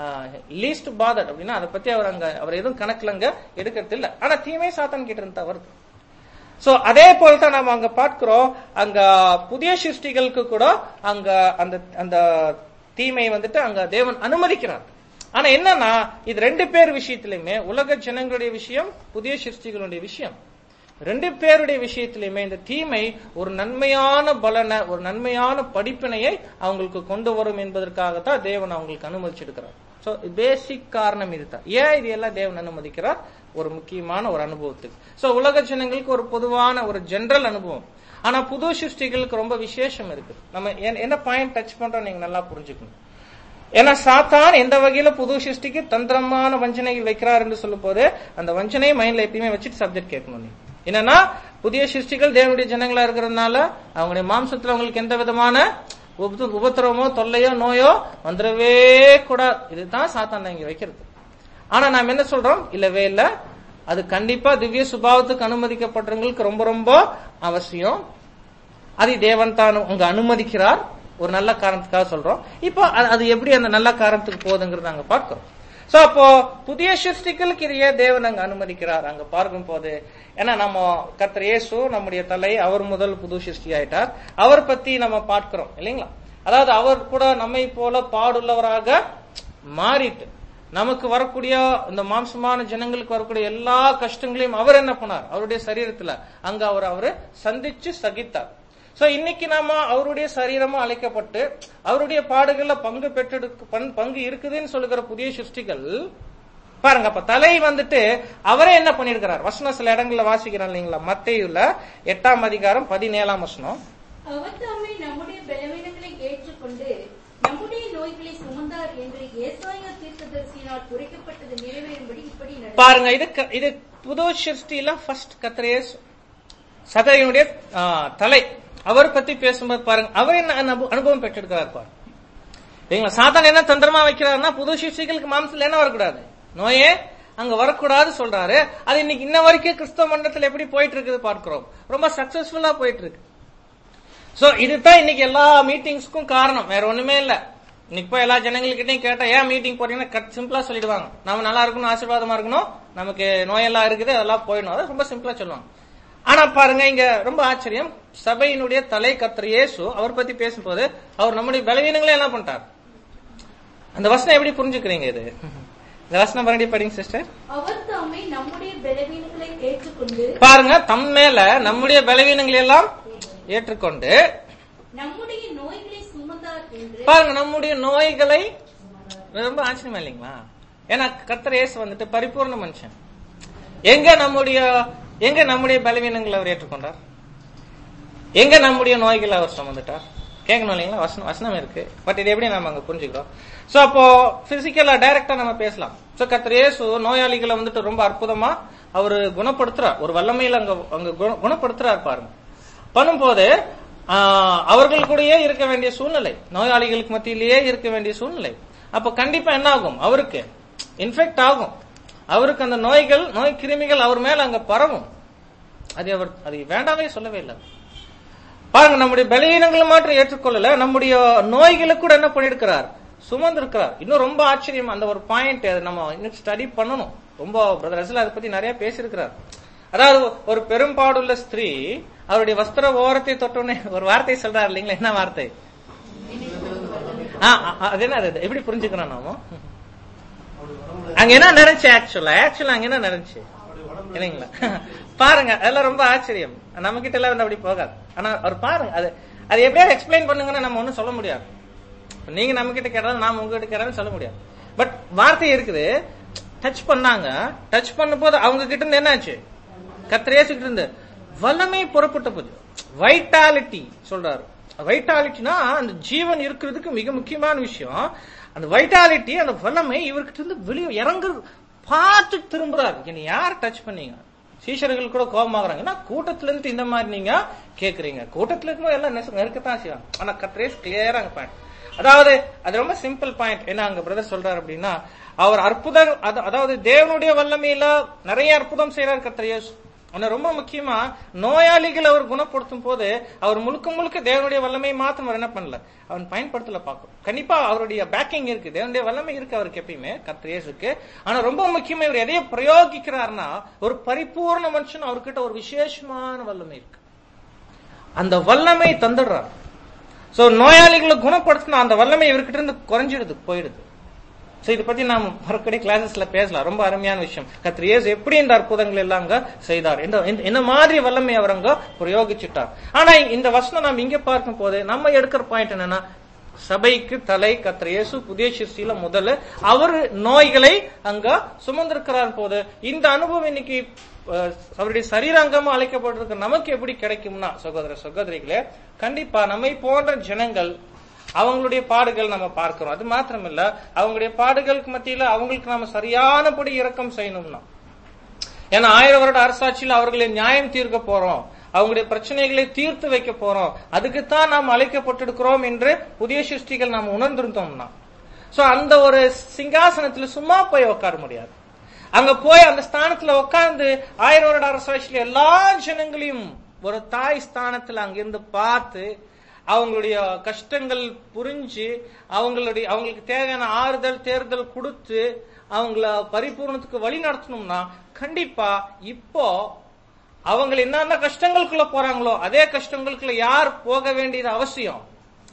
Speaker 1: லீஸ்ட் பாதர் அப்படின்னா அதை பத்தி அவர் அங்க அவர் எதுவும் கணக்குல அங்க எடுக்கிறது இல்ல ஆனா தீமை சாத்தான் கிட்ட இருந்து தான் வருது சோ அதே போல தான் நம்ம அங்க பார்க்கிறோம் அங்க புதிய சிருஷ்டிகளுக்கு கூட அங்க அந்த அந்த தீமை வந்துட்டு அங்க தேவன் அனுமதிக்கிறார் ஆனா என்னன்னா இது ரெண்டு பேர் விஷயத்திலுமே உலக ஜனங்களுடைய விஷயம் புதிய சிருஷ்டிகளுடைய விஷயம் ரெண்டு பேருடைய விஷயத்திலுமே இந்த தீமை ஒரு நன்மையான பலனை ஒரு நன்மையான படிப்பினையை அவங்களுக்கு கொண்டு வரும் என்பதற்காகத்தான் தேவன் அவங்களுக்கு அனுமதிச்சிருக்கிறார் சோ பேசிக் காரணம் இதுதான் ஏன் இது எல்லாம் தேவன் அனுமதிக்கிறார் ஒரு முக்கியமான ஒரு அனுபவத்துக்கு சோ உலக ஜனங்களுக்கு ஒரு பொதுவான ஒரு ஜெனரல் அனுபவம் ஆனா புது சிருஷ்டிகளுக்கு ரொம்ப விசேஷம் இருக்கு நம்ம என்ன- என்ன பாயிண்ட் டச் பண்றோம் நீங்க நல்லா புரிஞ்சுக்கணும் ஏன்னா சாத்தான் எந்த வகையில புது சிருஷ்டிக்கு தந்திரமான வஞ்சனைகள் வைக்கிறார் என்று சொல்லும் போது அந்த வஞ்சனையை மைண்ட்ல எப்பயுமே வச்சுட்டு சப்ஜெக்ட் கேட்கணும் நீங்க என்னன்னா புதிய சிருஷ்டிகள் தேவனுடைய ஜனங்களா இருக்கிறதுனால அவங்களுடைய மாம்சத்துல அவங்களுக்கு எந்த விதமான உப- உபத்திரவமோ தொல்லையோ நோயோ வந்துடவே கூடாது இதுதான் சாத்தான் இங்க வைக்கிறது ஆனா நாம் என்ன சொல்றோம் இல்லவே இல்ல அது கண்டிப்பா திவ்ய சுபாவத்துக்கு அனுமதிக்கப்பட்டவங்களுக்கு ரொம்ப ரொம்ப அவசியம் அதை தேவன் தான் அங்க அனுமதிக்கிறார் ஒரு நல்ல காரணத்துக்காக சொல்றோம் இப்போ அது- அது எப்படி அந்த நல்ல காரணத்துக்கு போகுதுங்கிறத அங்க பார்க்கிறோம் சோ அப்போ புதிய சிருஷ்டிகளுக்கு இதையே தேவன் அங்க அனுமதிக்கிறார் அங்க பார்க்கும் போது ஏன்னா நம்ம கர்த்தர் இயேசு நம்முடைய தலை அவர் முதல் புது சிருஷ்டி ஆயிட்டார் அவர் பத்தி நம்ம பார்க்கிறோம் இல்லைங்களா அதாவது அவர் கூட நம்மை போல பாடுள்ளவராக மாறிட்டு நமக்கு வரக்கூடிய இந்த மாம்சமான ஜனங்களுக்கு வரக்கூடிய எல்லா கஷ்டங்களையும் அவர் என்ன பண்ணார் அவருடைய சரீரத்துல அங்க அவர் அவரு சந்திச்சு சகித்தார் சோ இன்னைக்கு நாம அவருடைய சரீரமும் அழைக்கப்பட்டு அவருடைய பாடுகள்ல பங்கு பெற்றெடுக்க பங்- பங்கு இருக்குதுன்னு சொல்லுகிற புதிய சிருஷ்டிகள் பாருங்க அப்ப தலை வந்துட்டு அவரே என்ன பண்ணிருக்கிறார் வசனம் சில இடங்கள்ல வாசிக்கிறோம் இல்லைங்களா மத்தேயுல எட்டாம் அதிகாரம் பதினேழாம் வசனம்
Speaker 2: அவர் தாமே நம்முடைய பலவீனங்களை ஏற்றுக்கொண்டு நம்முடைய நோய்களை சுமந்தார் என்று ஏசாயா தீர்க்கதரிசியினால் குறிக்கப்பட்டது நிறைவேறும்படி இப்படி நடந்தது.
Speaker 1: பாருங்க இது க- இது புது சிருஷ்டியில ஃபர்ஸ்ட் கத்திரேஸ் சதையினுடைய ஆ, தலை அவர் பத்தி பேசும்போது பாருங்க அவர் என்ன அனுபவ- அனுபவம் பெற்றிருக்கிறார் பாருங்க சரிங்களா சாத்தான் என்ன தந்திரமா வைக்கிறாருன்னா புது சிருஷ்டிகளுக்கு மாம்சத்துல என்ன வரக்கூடாது நோயே அங்க வரக்கூடாது சொல்றாரு அது இன்னைக்கு இன்ன வரைக்கும் கிறிஸ்தவ மண்டலத்துல எப்படி போயிட்டு இருக்குது பார்க்கிறோம் ரொம்ப சக்சஸ்ஃபுல்லா போயிட்டு இருக்கு சோ இதுதான் இன்னைக்கு எல்லா மீட்டிங்ஸ்க்கும் காரணம் வேற ஒண்ணுமே இல்ல இன்னைக்கு போய் எல்லா ஜனங்கள்கிட்டயும் கேட்டா ஏன் மீட்டிங் போறீங்கன்னா கட் சிம்பிளா சொல்லிடுவாங்க நம்ம நல்லா இருக்கணும் ஆசீர்வாதமா இருக்கணும் நமக்கு நோயெல்லாம் இருக்குது அதெல்லாம் போயிடணும் அதை ரொம்ப சிம்பிளா சொல்லுவாங்க ஆனா பாருங்க இங்க ரொம்ப ஆச்சரியம் சபையினுடைய தலை கர்த்தர் இயேசு அவர் பத்தி பேசும்போது அவர் நம்முடைய பலவீனங்களே என்ன பண்ணிட்டார் அந்த வசனம் எப்படி புரிஞ்சுக்கிறீங்க இது இந்த வசனம் மறுபடியும் படிங்க சிஸ்டர்
Speaker 2: அவர் தாமே நம்முடைய பலவீனங்களை ஏற்றுக்கொண்டு
Speaker 1: பாருங்க தம் மேல நம்முடைய பலவீனங்களை எல்லாம் ஏற்றுக்கொண்டு
Speaker 2: நம்முடைய நோய்களை சுமந்தார் என்று
Speaker 1: பாருங்க நம்முடைய நோய்களை ரொம்ப ஆச்சரியமா இல்லைங்களா ஏன்னா கர்த்தர் இயேசு வந்துட்டு பரிபூர்ண மனுஷன் எங்க நம்முடைய எங்க நம்முடைய பலவீனங்களை அவர் ஏற்றுக்கொண்டார் எங்க நம்முடைய நோய்களை அவர் சுமந்துட்டார் கேட்கணும் இல்லைங்களா வசனம் வசனம் இருக்கு பட் இது எப்படி நம்ம அங்க புரிஞ்சுக்கிறோம் சோ அப்போ பிசிக்கலா டைரக்டா நம்ம பேசலாம் சோ கர்த்தர் இயேசு நோயாளிகளை வந்துட்டு ரொம்ப அற்புதமா அவரு குணப்படுத்துறார் ஒரு வல்லமையில அங்க அங்க குண- குணப்படுத்துறார் பாருங்க பண்ணும்போது ஆஹ், அவர்கள் கூடயே இருக்க வேண்டிய சூழ்நிலை நோயாளிகளுக்கு மத்தியிலேயே இருக்க வேண்டிய சூழ்நிலை அப்ப கண்டிப்பா என்ன ஆகும் அவருக்கு இன்ஃபெக்ட் ஆகும் அவருக்கு அந்த நோய்கள் நோய் கிருமிகள் அவர் மேல அங்க பரவும் அது அவர் அது வேண்டாமே சொல்லவே இல்லை பாருங்க நம்முடைய பலவீனங்களை மாற்றம் ஏற்றுக்கொள்ளல நம்முடைய நோய்களை கூட என்ன பண்ணிருக்கிறார் சுமந்திருக்கிறார் இன்னும் ரொம்ப ஆச்சரியம் அந்த ஒரு பாயிண்ட் நம்ம இன்னும் ஸ்டடி பண்ணணும் ரொம்ப பிரதர் ரசல் அதை பத்தி நிறைய பேசியிருக்கிறார் அதாவது ஒரு பெரும்பாடுள்ள ஸ்திரீ அவருடைய வஸ்திர ஓரத்தை தொட்டோன்னே ஒரு வார்த்தை சொல்றாரு இல்லைங்களா என்ன வார்த்தை ஆ, ஆ, அது என்ன அது எப்படி புரிஞ்சுக்கிறோம் நாம அங்க என்ன நடந்துச்சு ஆக்சுவலா ஆக்சுவலா அங்க என்ன நடந்துச்சு இல்லைங்களா பாருங்க அதெல்லாம் ரொம்ப ஆச்சரியம் நம்ம கிட்ட எல்லாம் வந்து அப்படி போகாது ஆனா அவர் பாருங்க அது அது எப்படியாவது எக்ஸ்பிளைன் பண்ணுங்கன்னா நம்ம ஒண்ணும் சொல்ல முடியாது இப்ப நீங்க நம்ம கிட்ட கேட்டாலும் நாம உங்ககிட்ட கேட்டாலும் சொல்ல முடியாது பட் வார்த்தை இருக்குது டச் பண்ணாங்க டச் பண்ணும்போது அவங்க கிட்ட இருந்து என்னாச்சு கத்திரேசுகிட்டு இருந்து வல்லமை புறப்பட்ட போது வைட்டாலிட்டி சொல்றாரு வைட்டாலிட்டினா அந்த ஜீவன் இருக்கிறதுக்கு மிக முக்கியமான விஷயம் அந்த வைட்டாலிட்டி அந்த வல்லமை இவர்கிட்ட இருந்து வெளியே இறங்குறது பார்த்து திரும்புறாரு என்னை யார் டச் பண்ணீங்க சீஷர்கள் கூட கோபமாகறாங்க ஏன்னா கூட்டத்துல இருந்து இந்த மாதிரி நீங்க கேக்குறீங்க கூட்டத்துல இருக்கும்போது எல்லாம் நெச- நெருக்கத்தான் செய்வாங்க ஆனா கத்ரேஸ் கிளியரா அங்க பாயிண்ட் அதாவது அது ரொம்ப சிம்பிள் பாயிண்ட் என்ன அங்க பிரதர் சொல்றாரு அப்படின்னா அவர் அற்புதம் அது- அதாவது தேவனுடைய வல்லமையில நிறைய அற்புதம் செய்யறாரு கத்திரேஸ் ஆனா ரொம்ப முக்கியமா நோயாளிகள் அவர் குணப்படுத்தும் போது அவர் முழுக்க முழுக்க தேவனுடைய வல்லமை மாத்திரம் அவர் என்ன பண்ணல அவன் பயன்படுத்தல பார்க்கும் கண்டிப்பா அவருடைய பேக்கிங் இருக்கு தேவனுடைய வல்லமை இருக்கு அவருக்கு எப்பயுமே கத்திரேசுக்கு ஆனா ரொம்ப முக்கியமா இவர் எதைய பிரயோகிக்கிறார்னா ஒரு பரிபூர்ண மனுஷன் அவர்கிட்ட ஒரு விசேஷமான வல்லமை இருக்கு அந்த வல்லமை தந்துடுறார் சோ நோயாளிகளை குணப்படுத்தின அந்த வல்லமை இவர்கிட்ட இருந்து குறைஞ்சிடுது போயிடுது சோ இதை பத்தி நாம் மறுக்கடி கிளாஸஸ்ல பேசலாம் ரொம்ப அருமையான விஷயம் கத்திர இயேசு எப்படி இந்த அற்புதங்கள் எல்லாம் அங்க செய்தார் இந்த இந்த- என்ன மாதிரி வல்லமை அவர் அங்க பிரயோகிச்சுட்டார் ஆனா இந்த வசனம் நாம் இங்க பார்க்கும் போது நம்ம எடுக்கிற பாயிண்ட் என்னன்னா சபைக்கு தலை கத்திர இயேசு புதிய சிருஷ்டியில முதல்ல அவர் நோய்களை அங்க சுமந்திருக்கிறார் போது இந்த அனுபவம் இன்னைக்கு அஹ், அவருடைய சரீராங்கமா அழைக்கப்பட்டிருக்க நமக்கு எப்படி கிடைக்கும்னா சகோதர சகோதரிகளே கண்டிப்பா நம்மை போன்ற ஜனங்கள் அவங்களுடைய பாடுகள் நம்ம பார்க்கிறோம் அது மாத்திரமில்ல அவங்களுடைய பாடுகளுக்கு மத்தியில அவங்களுக்கு நாம சரியானபடி இரக்கம் செய்யணும்னா ஏன்னா ஆயிரம் வருட அரசாட்சியில் அவர்களை நியாயம் தீர்க்க போறோம் அவங்களுடைய பிரச்சனைகளை தீர்த்து வைக்க போறோம் அதுக்குத்தான் நாம் அழைக்கப்பட்டிருக்கிறோம் என்று புதிய சிருஷ்டிகள் நாம் உணர்ந்திருந்தோம்னா சோ அந்த ஒரு சிங்காசனத்துல சும்மா போய் உட்கார முடியாது அங்க போய் அந்த ஸ்தானத்துல உட்கார்ந்து ஆயிரம் வருட அரசாட்சியில எல்லா ஜனங்களையும் ஒரு தாய் ஸ்தானத்துல அங்கிருந்து பார்த்து அவங்களுடைய கஷ்டங்கள் புரிஞ்சு அவங்களுடைய அவங்களுக்கு தேவையான ஆறுதல் தேர்தல் கொடுத்து அவங்கள பரிபூர்ணத்துக்கு வழி நடத்தணும்னா கண்டிப்பா இப்போ அவங்க என்னென்ன கஷ்டங்களுக்குள்ள போறாங்களோ அதே கஷ்டங்களுக்குள்ள யார் போக வேண்டியது அவசியம்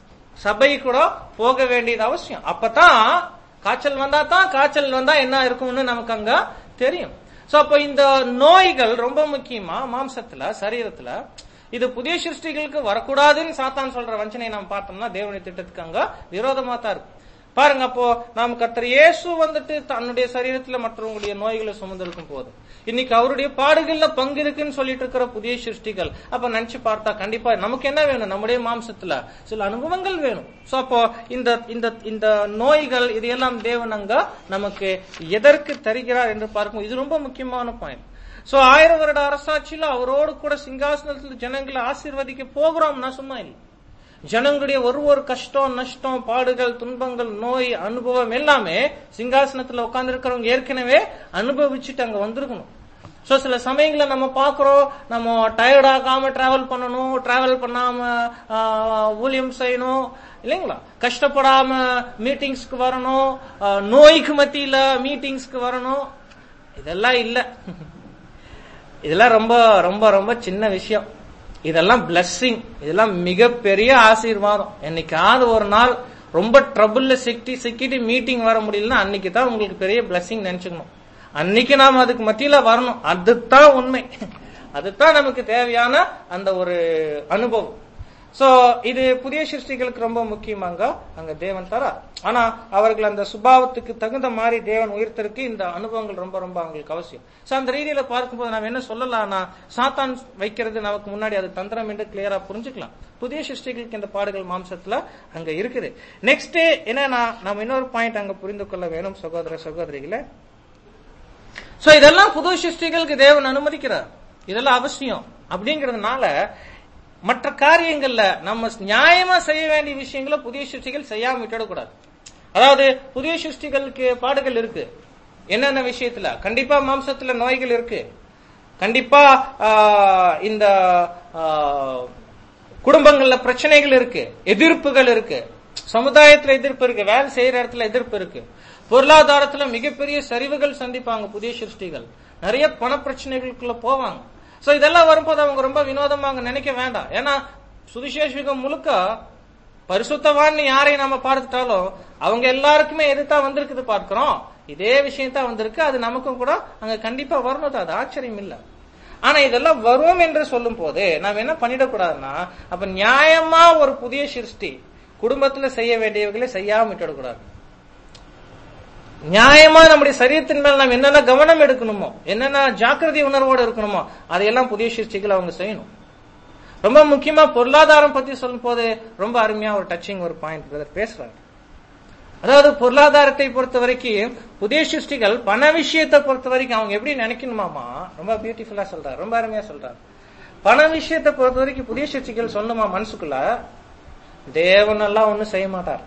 Speaker 1: சபை கூட போக வேண்டியது அவசியம் அப்பதான் காய்ச்சல் வந்தா தான் காய்ச்சல் வந்தா என்ன இருக்கும்னு நமக்கு அங்க தெரியும் சோ அப்ப இந்த நோய்கள் ரொம்ப முக்கியமா மாம்சத்துல சரீரத்துல இது புதிய சிருஷ்டிகளுக்கு வரக்கூடாதுன்னு சாத்தான் சொல்ற வஞ்சனை நம்ம பார்த்தோம்னா தேவனுடைய திட்டத்துக்கு அங்க விரோதமா தான் இருக்கு பாருங்க அப்போ நாம் கர்த்தர் இயேசு வந்துட்டு தன்னுடைய சரீரத்துல மற்றவங்களுடைய நோய்களை சுமந்திருக்கும் போது இன்னைக்கு அவருடைய பாடுகள்ல பங்கு இருக்குன்னு சொல்லிட்டு இருக்கிற புதிய சிருஷ்டிகள் அப்ப நினைச்சு பார்த்தா கண்டிப்பா நமக்கு என்ன வேணும் நம்முடைய மாம்சத்துல சில அனுபவங்கள் வேணும் சோ அப்போ இந்த இந்த இந்த நோய்கள் இதையெல்லாம் தேவன் அங்க நமக்கு எதற்கு தருகிறார் என்று பார்க்கும் இது ரொம்ப முக்கியமான பாயிண்ட் சோ ஆயிரம் வருட அரசாட்சியில அவரோடு கூட சிங்காசனத்தில் ஜனங்களை ஆசீர்வதிக்க போகிறோம்னா சும்மா இல்லை ஜனங்களுடைய ஒரு ஒரு கஷ்டம் நஷ்டம் பாடுகள் துன்பங்கள் நோய் அனுபவம் எல்லாமே சிங்காசனத்துல உட்கார்ந்து இருக்கிறவங்க ஏற்கனவே அனுபவிச்சுட்டு அங்க வந்திருக்கணும் சோ சில சமயங்கள நம்ம பாக்குறோம் நம்ம டயர்ட் ஆகாம டிராவல் பண்ணணும் டிராவல் பண்ணாம ஆஹ், ஊழியம் செய்யணும் இல்லைங்களா கஷ்டப்படாம மீட்டிங்ஸ்க்கு வரணும் ஆஹ், நோய்க்கு மத்தியில மீட்டிங்ஸ்க்கு வரணும் இதெல்லாம் இல்ல இதெல்லாம் ரொம்ப ரொம்ப ரொம்ப சின்ன விஷயம் இதெல்லாம் பிளஸ்ஸிங் இதெல்லாம் மிகப்பெரிய ஆசீர்வாதம் என்னைக்காவது ஒரு நாள் ரொம்ப ட்ரபுள்ல சிக்கி சிக்கிட்டு மீட்டிங் வர முடியலன்னா அன்னைக்கு தான் உங்களுக்கு பெரிய பிளஸ்ஸிங் நினைச்சுக்கணும் அன்னைக்கு நாம அதுக்கு மத்தியில வரணும் அதுதான் உண்மை அதுதான் நமக்கு தேவையான அந்த ஒரு அனுபவம் சோ இது புதிய சிருஷ்டிகளுக்கு ரொம்ப முக்கியமாங்க அங்க தேவன் தர ஆனா அவர்கள் அந்த சுபாவத்துக்கு தகுந்த மாதிரி தேவன் உயர்த்தருக்கு இந்த அனுபவங்கள் ரொம்ப ரொம்ப அவங்களுக்கு அவசியம் சோ அந்த ரீதியில பார்க்கும்போது நாம் என்ன சொல்லலாம்னா சாத்தான் வைக்கிறது நமக்கு முன்னாடி அது தந்திரம் என்று கிளியரா புரிஞ்சுக்கலாம் புதிய சிருஷ்டிகளுக்கு இந்த பாடுகள் மாம்சத்துல அங்க இருக்குது நெக்ஸ்ட் என்னன்னா நம்ம இன்னொரு பாயிண்ட் அங்க புரிந்து கொள்ள வேணும் சகோதர சகோதரிகளே சோ இதெல்லாம் புது சிருஷ்டிகளுக்கு தேவன் அனுமதிக்கிறார் இதெல்லாம் அவசியம் அப்படிங்கறதுனால மற்ற காரியங்கள்ல நம்ம நியாயமா செய்ய வேண்டிய விஷயங்களை புதிய சிருஷ்டிகள் செய்யாம விட்டுடக்கூடாது அதாவது புதிய சிருஷ்டிகளுக்கு பாடுகள் இருக்கு என்னென்ன விஷயத்துல கண்டிப்பா மாம்சத்துல நோய்கள் இருக்கு கண்டிப்பா ஆஹ், இந்த ஆஹ், குடும்பங்கள்ல பிரச்சனைகள் இருக்கு எதிர்ப்புகள் இருக்கு சமுதாயத்துல எதிர்ப்பு இருக்கு வேலை செய்யற இடத்துல எதிர்ப்பு இருக்கு பொருளாதாரத்துல மிகப்பெரிய சரிவுகள் சந்திப்பாங்க புதிய சிருஷ்டிகள் நிறைய பண பிரச்சனைகளுக்குள்ள போவாங்க சோ இதெல்லாம் வரும்போது அவங்க ரொம்ப வினோதமா அங்க நினைக்க வேண்டாம் ஏன்னா சுவிசேஷிகம் முழுக்க பரிசுத்தவான் யாரை நம்ம பார்த்துட்டாலும் அவங்க எல்லாருக்குமே எதுதான் வந்திருக்குது பார்க்கிறோம் இதே விஷயம் தான் வந்திருக்கு அது நமக்கும் கூட அங்க கண்டிப்பா வரணும் தான், அது ஆச்சரியம் இல்ல ஆனா இதெல்லாம் வரும் என்று சொல்லும் போது நாம் என்ன பண்ணிடக்கூடாதுன்னா அப்ப நியாயமா ஒரு புதிய சிருஷ்டி குடும்பத்துல செய்ய வேண்டியவர்களை செய்யாம விட்டுடக்கூடாது நியாயமா நம்முடைய சரீரத்தின் மேல் நாம் என்னென்ன கவனம் எடுக்கணுமோ என்னென்ன ஜாக்கிரதை உணர்வோடு இருக்கணுமோ அதையெல்லாம் புதிய சிருஷ்டிகள் அவங்க செய்யணும் ரொம்ப முக்கியமா பொருளாதாரம் பத்தி சொல்லும் போது ரொம்ப அருமையா ஒரு டச்சிங் ஒரு பாயிண்ட் பிரதர் பேசுறாரு அதாவது பொருளாதாரத்தை பொறுத்த வரைக்கும் புதிய சிருஷ்டிகள் பண விஷயத்தை பொறுத்த வரைக்கும் அவங்க எப்படி நினைக்கணுமாமா ரொம்ப பியூட்டிஃபுல்லா சொல்றாரு ரொம்ப அருமையா சொல்றாரு பண விஷயத்தை பொறுத்த வரைக்கும் புதிய சிருஷ்டிகள் சொல்லணுமா மனசுக்குள்ள தேவன் எல்லாம் ஒண்ணும் செய்ய மாட்டார்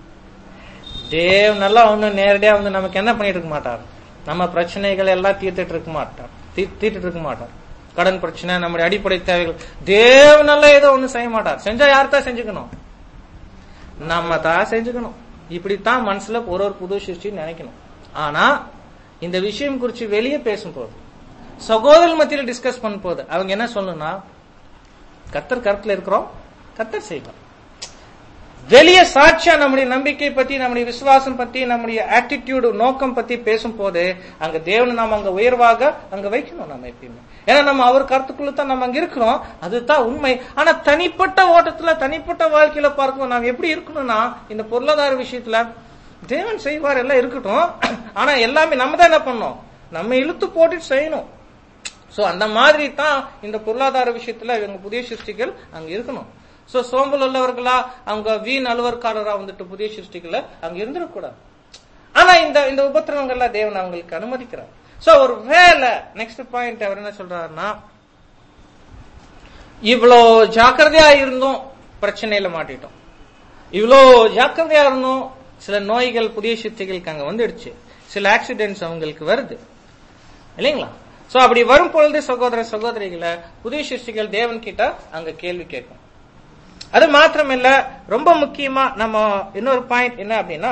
Speaker 1: தேவன் எல்லாம் ஒண்ணும் நேரடியா வந்து நமக்கு என்ன பண்ணிட்டு இருக்க மாட்டார் நம்ம பிரச்சனைகள் எல்லாம் தீர்த்துட்டு இருக்க மாட்டார் தீ- தீர்த்துட்டு இருக்க மாட்டார் கடன் பிரச்சனை நம்முடைய அடிப்படை தேவைகள் தேவன் எல்லாம் ஏதோ ஒண்ணும் செய்ய மாட்டார் செஞ்சா யார்தான் செஞ்சுக்கணும் நம்ம தான் செஞ்சுக்கணும் இப்படித்தான் மனசுல ஒரு ஒரு புது சிருஷ்டி நினைக்கணும் ஆனா இந்த விஷயம் குறித்து வெளியே பேசும்போது சகோதரர் மத்தியில் டிஸ்கஸ் பண்ணும் போது அவங்க என்ன சொல்லணும்னா கத்தர் கருத்துல இருக்கிறோம் கத்தர் செய்வார் வெளிய சாட்சியா நம்முடைய நம்பிக்கை பத்தி நம்முடைய விசுவாசம் பத்தி நம்முடைய ஆட்டிடியூடு நோக்கம் பத்தி பேசும்போது அங்க தேவனை நாம அங்க உயர்வாக அங்க வைக்கணும் நம்ம எப்பயுமே ஏன்னா நம்ம அவர் கருத்துக்குள்ள தான் நம்ம அங்க இருக்கிறோம் அதுதான் உண்மை ஆனா தனிப்பட்ட ஓட்டத்துல தனிப்பட்ட வாழ்க்கையில பார்க்கும் நாம் எப்படி இருக்கணும்னா இந்த பொருளாதார விஷயத்துல தேவன் செய்வார் எல்லாம் இருக்கட்டும் ஆனா எல்லாமே நம்ம தான் என்ன பண்ணணும் நம்ம இழுத்து போட்டுட்டு செய்யணும் சோ அந்த மாதிரி தான் இந்த பொருளாதார விஷயத்துல இவங்க புதிய சிருஷ்டிகள் அங்க இருக்கணும் சோ சோம்பல் உள்ளவர்களா அவங்க வீண் அலுவற்காரரா வந்துட்டு புதிய சிருஷ்டிகளை அங்க இருந்துடக்கூடாது ஆனா இந்த இந்த உபத்திரவங்கள்லாம் தேவன் அவங்களுக்கு அனுமதிக்கிறார் சோ ஒரு வேலை நெக்ஸ்ட் பாயிண்ட் அவர் என்ன சொல்றாருன்னா இவ்வளோ ஜாக்கிரதையா இருந்தோம் பிரச்சனையில மாட்டிட்டோம் இவ்வளோ ஜாக்கிரதையா இருந்தோம் சில நோய்கள் புதிய சிருஷ்டிகளுக்கு அங்க வந்துடுச்சு சில ஆக்சிடென்ட்ஸ் அவங்களுக்கு வருது இல்லைங்களா சோ அப்படி வரும் பொழுது சகோதர சகோதரிகளை புதிய சிருஷ்டிகள் தேவன் கிட்ட அங்க கேள்வி கேட்கும் அது மாத்திரமில்ல ரொம்ப முக்கியமா நம்ம இன்னொரு பாயிண்ட் என்ன அப்படின்னா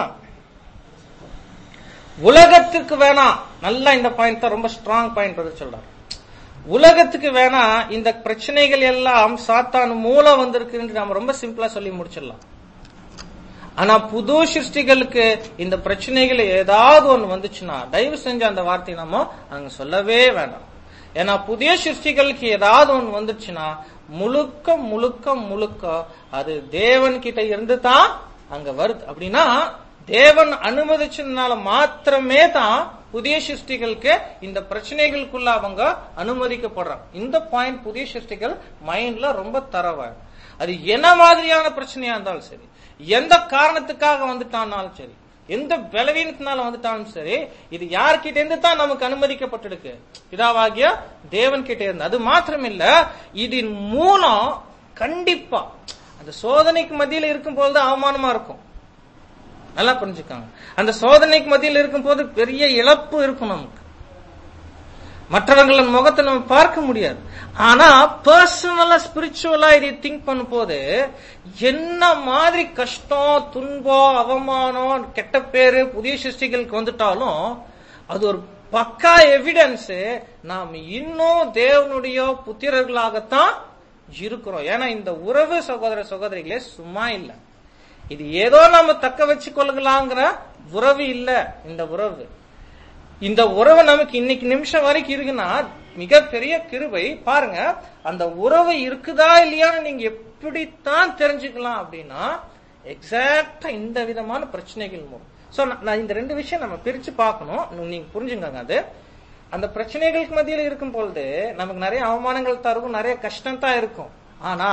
Speaker 1: உலகத்துக்கு வேணாம் நல்லா இந்த பாயிண்ட் தான் ரொம்ப ஸ்ட்ராங் பாயிண்ட் சொல்றாரு உலகத்துக்கு வேணா இந்த பிரச்சனைகள் எல்லாம் சாத்தான் மூலம் வந்திருக்கு என்று நாம ரொம்ப சிம்பிளா சொல்லி முடிச்சிடலாம் ஆனா புது சிருஷ்டிகளுக்கு இந்த பிரச்சனைகள் ஏதாவது ஒண்ணு வந்துச்சுன்னா தயவு செஞ்சு அந்த வார்த்தையை நம்ம அங்க சொல்லவே வேண்டாம் ஏன்னா புதிய சிருஷ்டிகளுக்கு ஏதாவது ஒண்ணு வந்துச்சுன்னா முழுக்க முழுக்க முழுக்க அது தேவன் கிட்ட இருந்து தான் அங்க வருது அப்படின்னா தேவன் அனுமதிச்சதுனால மாத்திரமே தான் புதிய சிருஷ்டிகளுக்கு இந்த பிரச்சனைகளுக்குள்ள அவங்க அனுமதிக்கப்படுறாங்க இந்த பாயிண்ட் புதிய சிருஷ்டிகள் மைண்ட்ல ரொம்ப தரவா அது என்ன மாதிரியான பிரச்சனையா இருந்தாலும் சரி எந்த காரணத்துக்காக வந்துட்டான்னாலும் சரி எந்த பலவீனத்தினால வந்துட்டாலும் சரி இது யார்கிட்ட இருந்து தான் நமக்கு அனுமதிக்கப்பட்டிருக்கு பிதாவாகிய தேவன் கிட்ட இருந்து அது மாத்திரம் இல்ல இதன் மூலம் கண்டிப்பா அந்த சோதனைக்கு மத்தியில இருக்கும் போது அவமானமா இருக்கும் நல்லா புரிஞ்சுக்காங்க அந்த சோதனைக்கு மத்தியில் இருக்கும் போது பெரிய இழப்பு இருக்கும் நமக்கு மற்றவங்களின் முகத்தை நம்ம பார்க்க முடியாது ஆனா பர்சனலா ஸ்பிரிச்சுவலா இதை திங்க் பண்ணும் போது என்ன மாதிரி கஷ்டம் துன்பம் அவமானம் கெட்ட பேரு புதிய சிருஷ்டிகளுக்கு வந்துட்டாலும் அது ஒரு பக்கா எவிடன்ஸ் நாம் இன்னும் தேவனுடைய புத்திரர்களாகத்தான் இருக்கிறோம் ஏன்னா இந்த உறவு சகோதர சகோதரிகளே சும்மா இல்ல இது ஏதோ நாம தக்க வச்சு கொள்ளலாங்கிற உறவு இல்ல இந்த உறவு இந்த உறவு நமக்கு இன்னைக்கு நிமிஷம் வரைக்கும் இருக்குன்னா மிகப்பெரிய கிருபை பாருங்க அந்த உறவு இருக்குதா இல்லையான்னு நீங்க எப்படித்தான் தெரிஞ்சுக்கலாம் அப்படின்னா எக்ஸாக்டா இந்த விதமான பிரச்சனைகள் மூலம் சோ நான் இந்த ரெண்டு விஷயம் நம்ம பிரிச்சு பார்க்கணும் நீங்க புரிஞ்சுங்க அது அந்த பிரச்சனைகளுக்கு மத்தியில் இருக்கும் பொழுது நமக்கு நிறைய அவமானங்கள் தரும் நிறைய கஷ்டம் தான் இருக்கும் ஆனா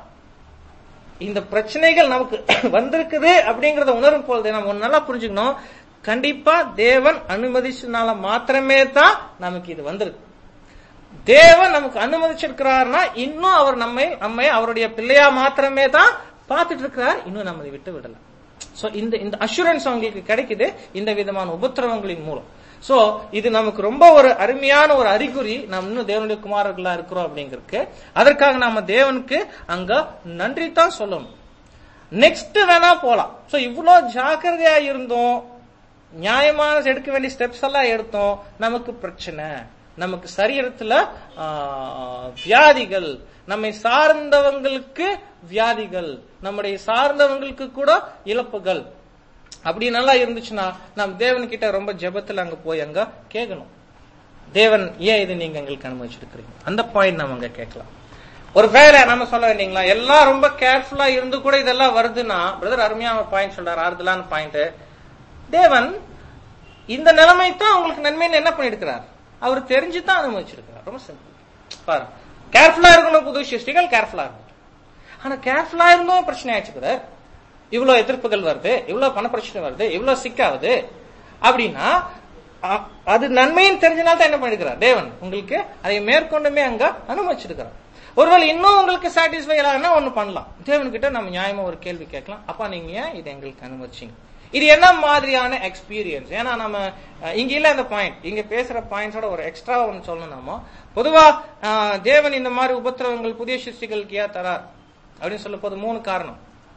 Speaker 1: இந்த பிரச்சனைகள் நமக்கு வந்திருக்குது அப்படிங்கறத உணரும் பொழுது நம்ம ஒண்ணு நல்லா புரிஞ்சுக்கணும் கண்டிப்பா தேவன் அனுமதிச்சனால மாத்திரமே தான் நமக்கு இது வந்திருக்கு தேவன் நமக்கு அனுமதிச்சிருக்கிறார்னா இன்னும் அவர் நம்மை நம்மை அவருடைய பிள்ளையா மாத்திரமே தான் பார்த்துட்டு இருக்கிறார் இன்னும் நம்ம விட்டு விடல சோ இந்த இந்த அஷூரன்ஸ் அவங்களுக்கு கிடைக்குது இந்த விதமான உபத்திரவங்களின் மூலம் சோ இது நமக்கு ரொம்ப ஒரு அருமையான ஒரு அறிகுறி நாம் இன்னும் தேவனுடைய குமாரர்களா இருக்கிறோம் அப்படிங்கிறதுக்கு அதற்காக நாம தேவனுக்கு அங்க நன்றி தான் சொல்லணும் நெக்ஸ்ட் வேணா போலாம் சோ இவ்வளவு ஜாக்கிரதையா இருந்தோம் நியாயமான எடுக்க வேண்டிய ஸ்டெப்ஸ் எல்லாம் எடுத்தோம் நமக்கு பிரச்சனை நமக்கு சரீரத்துல வியாதிகள் நம்மை சார்ந்தவங்களுக்கு வியாதிகள் நம்முடைய சார்ந்தவங்களுக்கு கூட இழப்புகள் அப்படி நல்லா இருந்துச்சுன்னா நாம் தேவன் கிட்ட ரொம்ப ஜெபத்துல அங்க போய் அங்க கேட்கணும் தேவன் ஏன் இது நீங்க எங்களுக்கு அனுமதிச்சிருக்கிறீங்க அந்த பாயிண்ட் நம்ம அங்க கேட்கலாம் ஒரு வேலை நம்ம சொல்ல வேண்டிங்களா எல்லாம் ரொம்ப கேர்ஃபுல்லா இருந்து கூட இதெல்லாம் வருதுன்னா பிரதர் அருமையான பாயிண்ட் சொல்றாரு ஆறுதலான பாயிண்ட் தேவன் இந்த நிலைமை தான் உங்களுக்கு நன்மைன்னு என்ன பண்ணிருக்கிறார் அவர் தெரிஞ்சு தான் அனுமதிச்சிருக்கிறார் ரொம்ப சிம்பிள் பாரு கேர்ஃபுல்லா இருக்கணும் புது சிருஷ்டிகள் கேர்ஃபுல்லா இருக்கணும் ஆனா கேர்ஃபுல்லா இருந்தும் பிரச்சனை ஆயிடுச்சு பிரதர் இவ்வளவு எதிர்ப்புகள் வருது இவ்வளவு பண பிரச்சனை வருது இவ்வளவு சிக்காகுது அப்படின்னா அ- அது நன்மைன்னு தெரிஞ்சனால தான் என்ன பண்ணிருக்கிறார் தேவன் உங்களுக்கு அதை மேற்கொண்டுமே அங்க அனுமதிச்சிருக்கிறார் ஒருவேளை இன்னும் உங்களுக்கு சாட்டிஸ்ஃபை ஆகனா ஒண்ணு பண்ணலாம் தேவன்கிட்ட நம்ம நியாயமா ஒரு கேள்வி கேட்கலாம் அப்பா நீங்க ஏன் இதை எங்களுக்கு அனுமதிச்சீங்க இது என்ன மாதிரியான எக்ஸ்பீரியன்ஸ் ஏன்னா நம்ம அஹ், இங்க இல்ல இந்த பாயிண்ட் இங்க பேசுற பாயிண்ட்ஸோட ஒரு எக்ஸ்ட்ரா ஒன்று சொல்லணும் நாம பொதுவா அஹ், தேவன் இந்த மாதிரி உபத்திரவங்கள் புதிய சிருஷ்டிகளுக்கு ஏன் தரார் அப்படின்னு சொல்ல போது மூணு காரணம்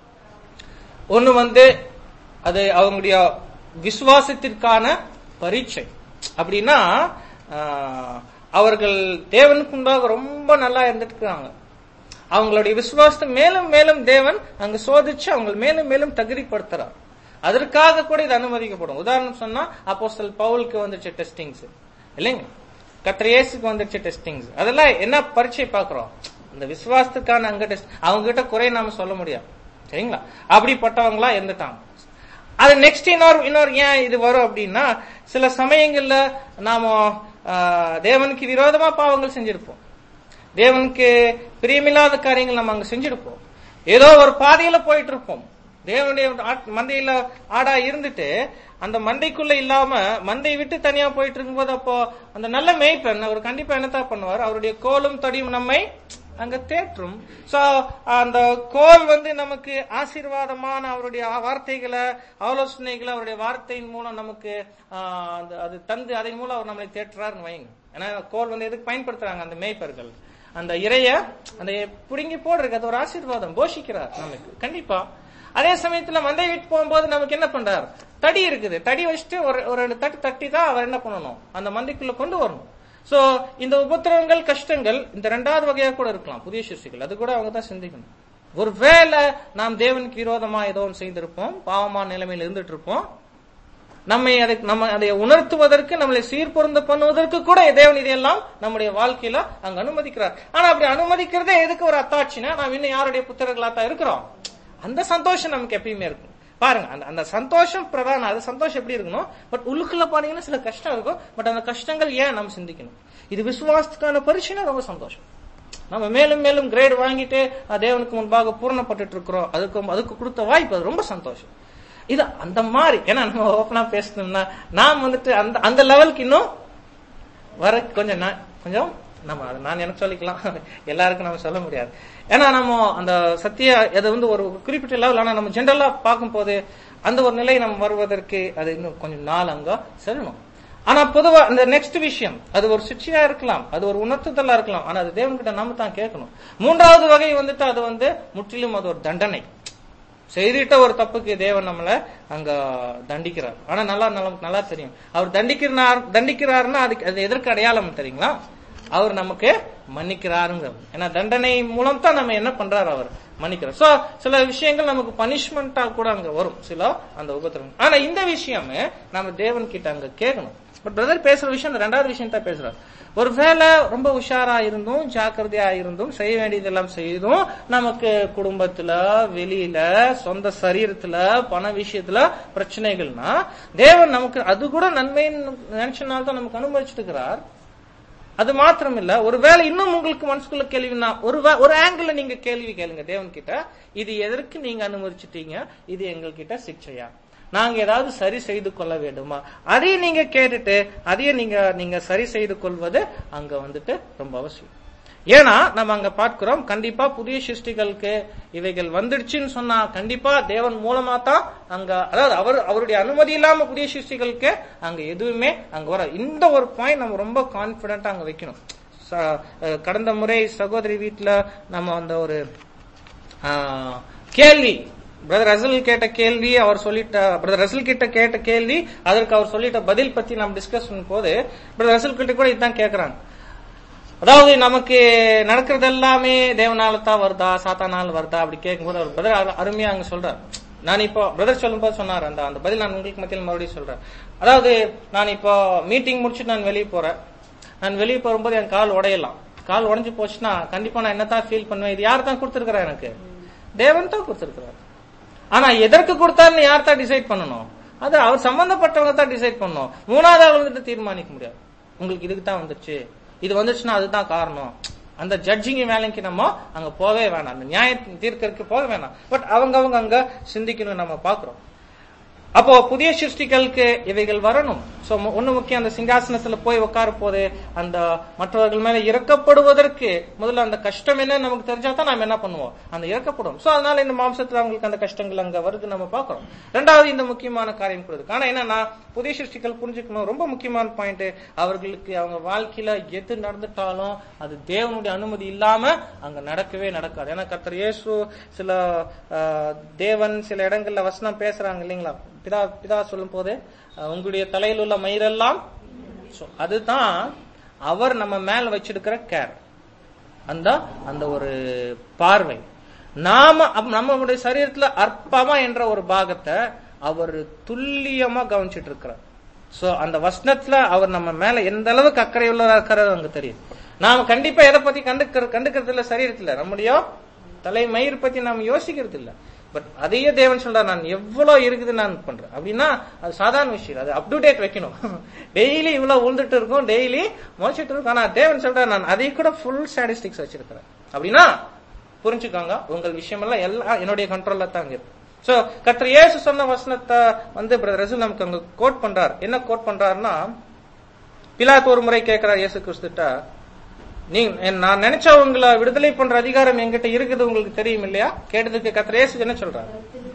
Speaker 1: ஒண்ணு வந்து அது அவங்களுடைய விசுவாசத்திற்கான பரீட்சை அப்படின்னா ஆஹ், அவர்கள் தேவனுக்கு முன்பாக ரொம்ப நல்லா இருந்துட்டு அவங்களுடைய விசுவாசத்தை மேலும் மேலும் தேவன் அங்க சோதிச்சு அவங்க மேலும் மேலும் தகுதிப்படுத்துறார் அதற்காக கூட இது அனுமதிக்கப்படும் உதாரணம் சொன்னா அப்போஸ்தல் பவுலுக்கு வந்துச்சு டெஸ்டிங்ஸ் இல்லைங்க கர்த்தர் இயேசுக்கு வந்துச்சு டெஸ்டிங்ஸ் அதெல்லாம் என்ன பரீட்சை பாக்குறோம் அந்த விசுவாசத்துக்கான அங்க டெஸ்ட் அவங்க கிட்ட குறை நாம சொல்ல முடியாது சரிங்களா அப்படிப்பட்டவங்களா இருந்துட்டாங்க அது நெக்ஸ்ட் இன்னொரு இன்னொரு ஏன் இது வரும் அப்படின்னா சில சமயங்கள்ல நாம ஆஹ், தேவனுக்கு விரோதமா பாவங்கள் செஞ்சிருப்போம் தேவனுக்கு பிரியமில்லாத காரியங்கள் நம்ம அங்க செஞ்சிருப்போம் ஏதோ ஒரு பாதையில போயிட்டு இருப்போம் தேவனுடைய ஆட்- மந்தையில ஆடா இருந்துட்டு அந்த மந்தைக்குள்ள இல்லாம மந்தை விட்டு தனியா போயிட்டு இருக்கும்போது அப்போ அந்த நல்ல மேய்ப்பன் அவர் கண்டிப்பா என்னத்தான் பண்ணுவார் அவருடைய கோலும் தடியும் நம்மை அங்க தேற்றும் சோ அந்த கோல் வந்து நமக்கு ஆசீர்வாதமான அவருடைய வார்த்தைகளை ஆலோசனைகளை அவருடைய வார்த்தையின் மூலம் நமக்கு ஆஹ், அந்த- அது தந்து அதன் மூலம் அவர் நம்மளை தேற்றுறாருன்னு வைங்க ஏன்னா கோல் வந்து எதுக்கு பயன்படுத்துறாங்க அந்த மேய்ப்பர்கள் அந்த இறைய அந்த புடுங்கி போடுறதுக்கு அது ஒரு ஆசீர்வாதம் போஷிக்கிறார் நமக்கு கண்டிப்பா அதே சமயத்துல மந்தை விட்டு போகும்போது நமக்கு என்ன பண்றார் தடி இருக்குது தடி வச்சுட்டு ஒரு ஒரு ரெண்டு தட்டு தட்டி தான் அவர் என்ன பண்ணணும் அந்த மந்தைக்குள்ள கொண்டு வரணும் சோ இந்த உபத்திரவங்கள் கஷ்டங்கள் இந்த ரெண்டாவது வகையா கூட இருக்கலாம் புதிய சிருஷ்டிகள் அது கூட அவங்க தான் சிந்திக்கணும் ஒருவேளை நாம் தேவனுக்கு விரோதமா ஏதோ ஒன்று செய்திருப்போம் பாவமான நிலைமையில இருந்துட்டு இருப்போம் நம்மை அதை நம்ம அதை உணர்த்துவதற்கு நம்மளை சீர்பொருந்த பண்ணுவதற்கு கூட தேவன் இதையெல்லாம் நம்முடைய வாழ்க்கையில அங்க அனுமதிக்கிறார் ஆனா அப்படி அனுமதிக்கிறதே எதுக்கு ஒரு அத்தாட்சினா நாம் இன்னும் யாருடைய புத்தகங்களா தான் இருக்கிறோம் அந்த சந்தோஷம் நமக்கு எப்பயுமே இருக்கும் பாருங்க அந்த அந்த சந்தோஷம் பிரதானம் அது சந்தோஷம் எப்படி இருக்கணும் பட் உள்ளுக்குள்ள பாத்தீங்கன்னா சில கஷ்டம் இருக்கும் பட் அந்த கஷ்டங்கள் ஏன் நம்ம சிந்திக்கணும் இது விசுவாசத்துக்கான பரிசுனா ரொம்ப சந்தோஷம் நம்ம மேலும் மேலும் கிரேட் வாங்கிட்டு அஹ், தேவனுக்கு முன்பாக பூரணப்பட்டுட்டு இருக்கிறோம் அதுக்கு அதுக்கு கொடுத்த வாய்ப்பு அது ரொம்ப சந்தோஷம் இது அந்த மாதிரி ஏன்னா நம்ம ஓப்பனா பேசணும்னா நாம் வந்துட்டு அந்த அந்த லெவலுக்கு இன்னும் வர கொஞ்சம் நான் கொஞ்சம் நம்ம அது நான் எனக்கு சொல்லிக்கலாம் எல்லாருக்கும் நம்ம சொல்ல முடியாது ஏன்னா நம்ம அந்த சத்திய அது வந்து ஒரு குறிப்பிட்ட லெவல் ஆனா நம்ம ஜென்ரலா பார்க்கும்போது அந்த ஒரு நிலை நம்ம வருவதற்கு அது இன்னும் கொஞ்சம் நாள் அங்க செல்லணும் ஆனா பொதுவா அந்த நெக்ஸ்ட் விஷயம் அது ஒரு சிக்ஷையா இருக்கலாம் அது ஒரு உணர்த்துதலா இருக்கலாம் ஆனா அது தேவன்கிட்ட நாம தான் கேட்கணும் மூன்றாவது வகை வந்துட்டு அது வந்து முற்றிலும் அது ஒரு தண்டனை செய்துட்ட ஒரு தப்புக்கு தேவன் நம்மள அங்க தண்டிக்கிறார் ஆனா நல்லா நமக்கு நல்லா தெரியும் அவர் தண்டிக்கிறார் தண்டிக்கிறாருன்னா அதுக்கு அது எதற்கு அடையாளம் தெரியுங்களா அவர் நமக்கு மன்னிக்கிறாருங்க ஏன்னா தண்டனை மூலம் தான் நம்ம என்ன பண்றாரு அவர் மன்னிக்கிறார் சோ சில விஷயங்கள் நமக்கு பனிஷ்மெண்டா கூட அங்க வரும் சில அந்த உபத்திரம் ஆனா இந்த விஷயமே நம்ம தேவன் கிட்ட அங்க கேட்கணும் பட் பிரதர் பேசுற விஷயம் அந்த ரெண்டாவது விஷயம் தான் பேசுறாரு ஒருவேளை ரொம்ப உஷாரா இருந்தும் ஜாக்கிரதையா இருந்தும் செய்ய வேண்டியதெல்லாம் செய்தும் நமக்கு குடும்பத்துல வெளியில சொந்த சரீரத்துல பண விஷயத்துல பிரச்சனைகள்னா தேவன் நமக்கு அது கூட நன்மைன்னு நினைச்சனால தான் நமக்கு அனுபவிச்சிருக்கிறார் அது மாத்திரம் இல்ல ஒருவேளை இன்னும் உங்களுக்கு மனசுக்குள்ள கேள்வினா ஒரு வே- ஒரு ஆங்கிள் நீங்க கேள்வி கேளுங்க தேவன் கிட்ட இது எதற்கு நீங்க அனுமதிச்சிட்டீங்க இது எங்ககிட்ட சிக்ஷையா நாங்க ஏதாவது சரி செய்து கொள்ள வேண்டுமா அதையும் நீங்க கேட்டுட்டு அதையும் நீங்க நீங்க சரி செய்து கொள்வது அங்க வந்துட்டு ரொம்ப அவசியம் ஏன்னா நம்ம அங்க பார்க்கிறோம் கண்டிப்பா புதிய சிருஷ்டிகளுக்கு இவைகள் வந்துடுச்சுன்னு சொன்னா கண்டிப்பா தேவன் மூலமா தான் அங்க அதாவது அவர் அவருடைய அனுமதி இல்லாம புதிய சிருஷ்டிகளுக்கு அங்க எதுவுமே அங்க வர இந்த ஒரு பாயிண்ட் நம்ம ரொம்ப கான்பிடண்டா அங்க வைக்கணும் ச- அஹ் கடந்த முறை சகோதரி வீட்டுல நம்ம அந்த ஒரு ஆஹ், கேள்வி பிரதர் ரசல் கேட்ட கேள்வி அவர் சொல்லிட்ட பிரதர் ரசல் கிட்ட கேட்ட கேள்வி அதற்கு அவர் சொல்லிட்ட பதில் பத்தி நம்ம டிஸ்கஸ் பண்ணும் போது பிரதர் ரசல் கிட்ட கூட இதுதான் கேக்குறாங்க அதாவது நமக்கு நடக்கிறது எல்லாமே தேவனால தான் வருதா சாத்தானால வருதா அப்படி கேட்கும்போது அவர் பிரதர் அரு- அருமையா அங்க சொல்றார் நான் இப்போ பிரதர் சொல்லும்போது சொன்னார் அந்த அந்த பதில் நான் உங்களுக்கு மத்தியில் மறுபடியும் சொல்றேன் அதாவது நான் இப்போ மீட்டிங் முடிச்சுட்டு நான் வெளியே போறேன் நான் வெளியே போகும்போது என் கால் உடையலாம் கால் உடைஞ்சு போச்சுன்னா கண்டிப்பா நான் என்னத்தான் ஃபீல் பண்ணுவேன் இது யார் தான் கொடுத்துருக்கிறா எனக்கு தேவன் தான் கொடுத்துருக்கிறார் ஆனா எதற்கு கொடுத்தாருன்னு யார் தான் டிசைட் பண்ணணும் அது அவர் சம்பந்தப்பட்டவங்க தான் டிசைட் பண்ணணும் மூணாவது ஆள் வந்துட்டு தீர்மானிக்க முடியாது உங்களுக்கு இதுக்கு தான் வந்துச்சு இது வந்துச்சுன்னா அதுதான் காரணம் அந்த ஜட்ஜிங் வேலைக்கு நம்ம அங்க போகவே வேணாம் அந்த நியாய தீர்க்கறதுக்கு போக வேணாம் பட் அவங்க அவங்க அங்க சிந்திக்கணும் நம்ம பாக்குறோம் அப்போ புதிய சிருஷ்டிகளுக்கு இவைகள் வரணும் சோ மு- ஒண்ணு முக்கியம் அந்த சிங்காசனத்துல போய் உட்கார போது அந்த மற்றவர்கள் மேல இறக்கப்படுவதற்கு முதல்ல அந்த கஷ்டம் என்ன நமக்கு தெரிஞ்சா தான் நாம என்ன பண்ணுவோம் அந்த இறக்கப்படும் சோ அதனால இந்த மாம்சத்துல அவங்களுக்கு அந்த கஷ்டங்கள் அங்க வருது நம்ம பாக்குறோம் ரெண்டாவது இந்த முக்கியமான காரியம் கொடுது ஆனா என்னன்னா புதிய சிருஷ்டிகள் புரிஞ்சுக்கணும் ரொம்ப முக்கியமான பாயிண்ட் அவர்களுக்கு அவங்க வாழ்க்கையில எது நடந்துட்டாலும் அது தேவனுடைய அனுமதி இல்லாம அங்க நடக்கவே நடக்காது ஏன்னா கர்த்தர் இயேசு சில ஆஹ், தேவன் சில இடங்கள்ல வசனம் பேசுறாங்க இல்லைங்களா பிதா பிதா சொல்லும் போது அஹ், உங்களுடைய தலையில் உள்ள மயிரெல்லாம் So, அதுதான் அவர் நம்ம மேல வச்சிருக்கிற கேர் அந்த அந்த ஒரு பார்வை நாம அப்ப நம்மளுடைய சரீரத்துல அற்பமா என்ற ஒரு பாகத்தை அவர் துல்லியமா கவனிச்சிட்டு இருக்கிறார் சோ அந்த வசனத்துல அவர் நம்ம மேல எந்த அளவுக்கு அக்கறை உள்ளதா இருக்கிறது அங்க தெரியும் நாம கண்டிப்பா எதை பத்தி கண்டுக்கிற கண்டுக்கிறது இல்ல சரீரத்துல நம்முடைய தலை மயிர் பத்தி நாம யோசிக்கிறது இல்ல பட் அதையே தேவன் சொல்றார் நான் எவ்வளவு இருக்குது நான் பண்றேன் அப்படின்னா அது சாதாரண விஷயம் அது அப் டு டேட் வைக்கணும் டெய்லி இவ்வளவு உழுந்துட்டு இருக்கும் டெய்லி முளைச்சிட்டு இருக்கும் ஆனா தேவன் சொல்றார் நான் அதை கூட ஃபுல் ஸ்டாட்டிஸ்டிக்ஸ் வச்சிருக்கிறேன் அப்படின்னா புரிஞ்சுக்கோங்க உங்கள் விஷயமெல்லாம் எல்லாம் என்னுடைய கண்ட்ரோல்ல தான் இருக்கு சோ கர்த்தர் இயேசு சொன்ன வசனத்தை வந்து பிரதர் ரசூல் நமக்கு அங்க கோட் பண்றார் என்ன கோட் பண்றாருன்னா பிலாத் ஒரு முறை கேட்கிறார் இயேசு கிறிஸ்துட்ட நீங்க நான் நினைச்சா உங்களை விடுதலை பண்ற அதிகாரம் என்கிட்ட இருக்குது உங்களுக்கு தெரியும் இல்லையா கேட்டதுக்கு கர்த்தர் இயேசு என்ன சொல்றாரு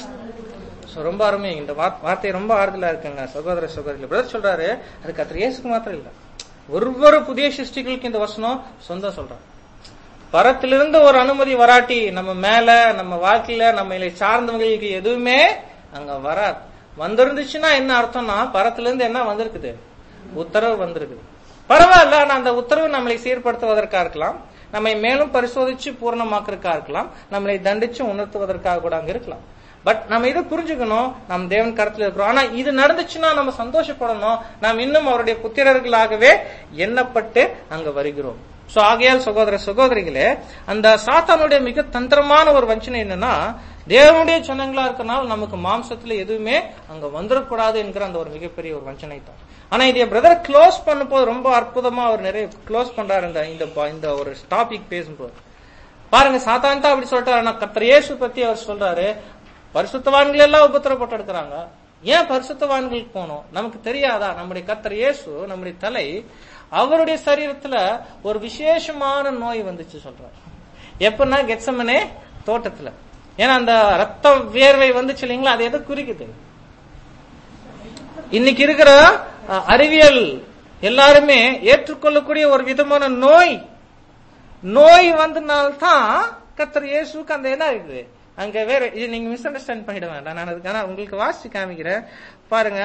Speaker 1: So, ரொம்ப அருமை இந்த வார்த்- வார்த்தை ரொம்ப ஆறுதலா இருக்குங்க சகோதர சகோதரி பிரதர் சொல்றாரு அது கர்த்தர் இயேசுக்கு மாத்திரம் இல்ல ஒவ்வொரு புதிய சிருஷ்டிகளுக்கு இந்த வசனம் சொந்தம் சொல்றாரு பரத்திலிருந்து ஒரு அனுமதி வராட்டி நம்ம மேல நம்ம வாழ்க்கையில நம்ம சார்ந்தவங்களுக்கு எதுவுமே அங்க வராது வந்திருந்துச்சுன்னா என்ன அர்த்தம்னா பரத்திலிருந்து என்ன வந்திருக்குது உத்தரவு வந்திருக்குது பரவாயில்ல ஆனா அந்த உத்தரவு நம்மளை சீர்படுத்துவதற்காக இருக்கலாம் நம்மை மேலும் பரிசோதிச்சு பூர்ணமாக்குறதுக்காக இருக்கலாம் நம்மளை தண்டிச்சு உணர்த்துவதற்காக கூட அங்க இருக்கலாம் பட் நம்ம இதை புரிஞ்சுக்கணும் நம்ம தேவன் கருத்துல இருக்கிறோம் ஆனா இது நடந்துச்சுன்னா நம்ம சந்தோஷப்படணும் நாம் இன்னும் அவருடைய புத்திரர்களாகவே எண்ணப்பட்டு அங்க வருகிறோம் சோ ஆகையால் சகோதர சகோதரிகளே அந்த சாத்தானுடைய மிக தந்திரமான ஒரு வஞ்சனை என்னன்னா தேவனுடைய சொன்னங்களா இருக்கனால நமக்கு மாம்சத்துல எதுவுமே அங்க வந்துடக்கூடாது என்கிற அந்த ஒரு மிகப்பெரிய ஒரு வஞ்சனை தான் ஆனா இதை பிரதர் க்ளோஸ் பண்ணும்போது ரொம்ப அற்புதமா அவர் நிறைய க்ளோஸ் பண்றாரு இந்த இந்த ப- இந்த ஒரு டாபிக் பேசும்போது பாருங்க சாத்தான் தான் அப்படி சொல்லிட்டாரு ஆனா கர்த்தர் இயேசு பத்தி அவர் சொல்றாரு பரிசுத்தவான்கள் எல்லாம் உபத்திரப்பட்டு எடுக்கிறாங்க ஏன் பரிசுத்தவான்களுக்கு போகணும் நமக்கு தெரியாதா நம்முடைய கர்த்தர் இயேசு நம்முடைய தலை அவருடைய சரீரத்துல ஒரு விசேஷமான நோய் வந்துச்சு சொல்றாரு எப்பன்னா கெட்சமனே தோட்டத்துல ஏன்னா அந்த ரத்த வேர்வை வந்துச்சு இல்லைங்களா அது எதை குறிக்குது இன்னைக்கு இருக்கிற அஹ், அறிவியல் எல்லாருமே ஏற்றுக்கொள்ளக்கூடிய ஒரு விதமான நோய் நோய் வந்தனால்தான் கத்தர் இயேசுக்கு அந்த என்ன இருக்குது அங்க வேற இது நீங்க மிஸ் அண்டர்ஸ்டாண்ட் பண்ணிட வேண்டாம் நான் அதுக்கான உங்களுக்கு வாசிச்சு காமிக்கிறேன் பாருங்க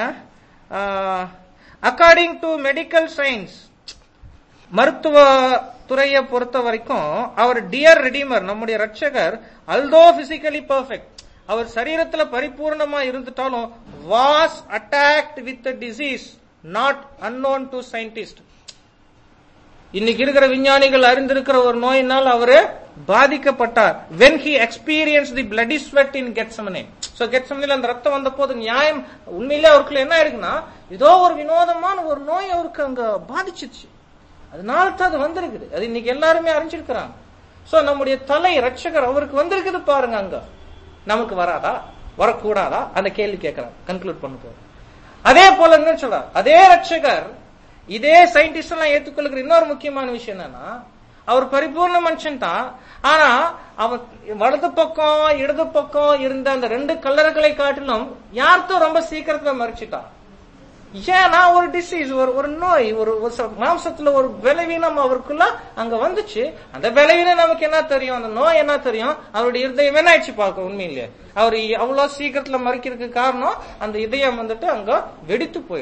Speaker 1: அக்கார்டிங் டு மெடிக்கல் சயின்ஸ் மருத்துவ துறையை பொறுத்த வரைக்கும் அவர் டியர் ரெடிமர் நம்முடைய ரட்சகர் அல்தோ பிசிக்கலி பெர்ஃபெக்ட் அவர் சரீரத்துல பரிபூர்ணமா இருந்துட்டாலும் was attacked with disease not unknown to scientist இன்னைக்கு இருக்கிற விஞ்ஞானிகள் அறிந்திருக்கிற ஒரு நோயினால் அவரு பாதிக்கப்பட்டார் when he experience the bloody sweat in Gethsemane so கெட்சமனில் அந்த ரத்தம் வந்த போது நியாயம் உண்மையிலே அவருக்குள்ள என்ன இருக்குன்னா ஏதோ ஒரு வினோதமான ஒரு நோய் அவருக்கு அங்க பாதிச்சிருச்சு அதனால தான் அது வந்திருக்குது அது இன்னைக்கு எல்லாருமே அறிஞ்சிருக்கிறாங்க சோ நம்முடைய தலை ரட்சகர் அவருக்கு வந்திருக்குது பாருங்க அங்க நமக்கு வராதா வரக்கூடாதா அந்த கேள்வி கேட்கிறார் கன்க்ளூட் பண்ண போது அதே போல என்ன சொல்றார் அதே ரட்சகர் இதே சயின்டிஸ்ட் எல்லாம் ஏற்றுக்கொள்கிற இன்னொரு முக்கியமான விஷயம் என்னன்னா அவர் பரிபூர்ண மனுஷன் தான் ஆனா அவர் வலது பக்கம் இடது பக்கம் இருந்த அந்த ரெண்டு கல்லறைகளை காட்டிலும் யார்த்தோ ரொம்ப சீக்கிரத்துல மறைச்சிட்டான் ஏன்னா ஒரு டிசீஸ் ஒரு ஒரு நோய் ஒரு ஒரு ச- மாம்சத்துல ஒரு பலவீனம் அவருக்குள்ள அங்க வந்துச்சு அந்த பலவீனம் நமக்கு என்ன தெரியும் அந்த நோய் என்ன தெரியும் அவருடைய இருதயம் என்ன ஆயிடுச்சு பார்க்க உண்மையிலேயே அவர் அவ்வளவு சீக்கிரத்துல மறைக்கிறதுக்கு காரணம் அந்த இதயம் வந்துட்டு அங்க வெடித்து போயிடுச்சு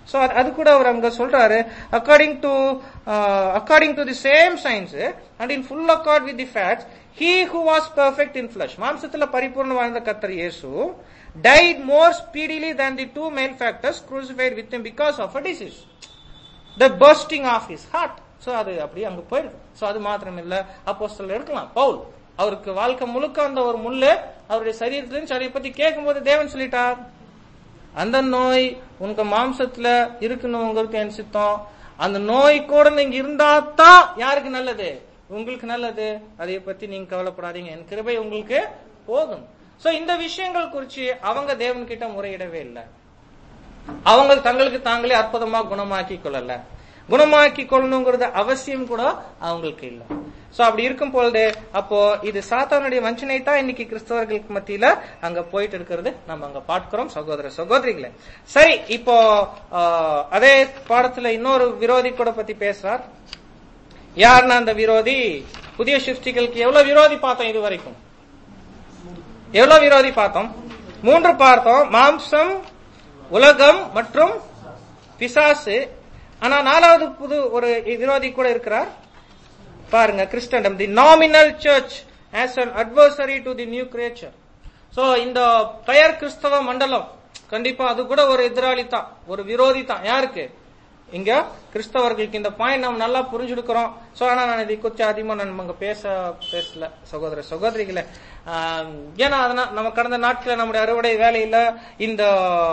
Speaker 1: சோ அது கூட அவர் அங்க சொல்றாரு according to according to the same science and in full accord with the facts he who was perfect in flesh மாம்சத்துல பரிபூர்ண வாழ்ந்த கத்தர் இயேசு died more speedily than the two male factors crucified with him because of a disease. The bursting of his heart. So அது அப்படியே அங்க போயிருக்கு so அது மாத்திரம் இல்ல அப்போஸ்தலர் இருக்கலாம் பவுல் அவருக்கு வாழ்க்கை முழுக்க அந்த ஒரு முள்ளு அவருடைய சரீரத்திலும் அதை பத்தி கேட்கும்போது தேவன் சொல்லிட்டார் அந்த நோய் உங்க மாம்சத்துல இருக்கணுங்கிறது என் சித்தம் அந்த நோய் கூட நீங்க இருந்தா தான் யாருக்கு நல்லது உங்களுக்கு நல்லது அதை பத்தி நீங்க கவலைப்படாதீங்க என் கிருபை உங்களுக்கு போதும் சோ இந்த விஷயங்கள் குறிச்சு அவங்க தேவன் கிட்ட முறையிடவே இல்லை அவங்க தங்களுக்கு தாங்களே அற்புதமா குணமாக்கி கொள்ளல குணமாக்கி கொள்ளணுங்கிறது அவசியம் கூட அவங்களுக்கு இல்ல சோ அப்படி இருக்கும் பொழுது அப்போ இது சாத்தானுடைய வஞ்சனை தான் இன்னைக்கு கிறிஸ்தவர்களுக்கு மத்தியில அங்க போயிட்டு இருக்கிறது நம்ம அங்க பார்க்கிறோம் சகோதர சகோதரிகளே சரி இப்போ ஆஹ், அதே பாடத்துல இன்னொரு விரோதி கூட பத்தி பேசுறார் யாருன்னா அந்த விரோதி புதிய சிருஷ்டிகளுக்கு எவ்வளவு விரோதி பார்த்தோம் இது வரைக்கும் எவ்வளவு விரோதி பார்த்தோம் மூன்று பார்த்தோம் மாம்சம் உலகம் மற்றும் பிசாசு ஆனா நாலாவது புது ஒரு விரோதி கூட இருக்கிறார் பாருங்க Christendom the nominal church as an adversary to the new creature so இந்த பெயர் கிறிஸ்தவ மண்டலம் கண்டிப்பா அது கூட ஒரு எதிராளி தான் ஒரு விரோதி தான் யாருக்கு இங்க கிறிஸ்தவர்களுக்கு இந்த பாயிண்ட் நம்ம நல்லா புரிஞ்சுடுக்கிறோம் சோ ஆனா நான் இதை கொஞ்சம் அதிகமா நான் அங்க பேச பேசல சகோதர சகோதரிகளை ஆஹ், ஏன்னா அதனால நம்ம கடந்த நாட்கள நம்முடைய அறுவடை வேலையில இந்த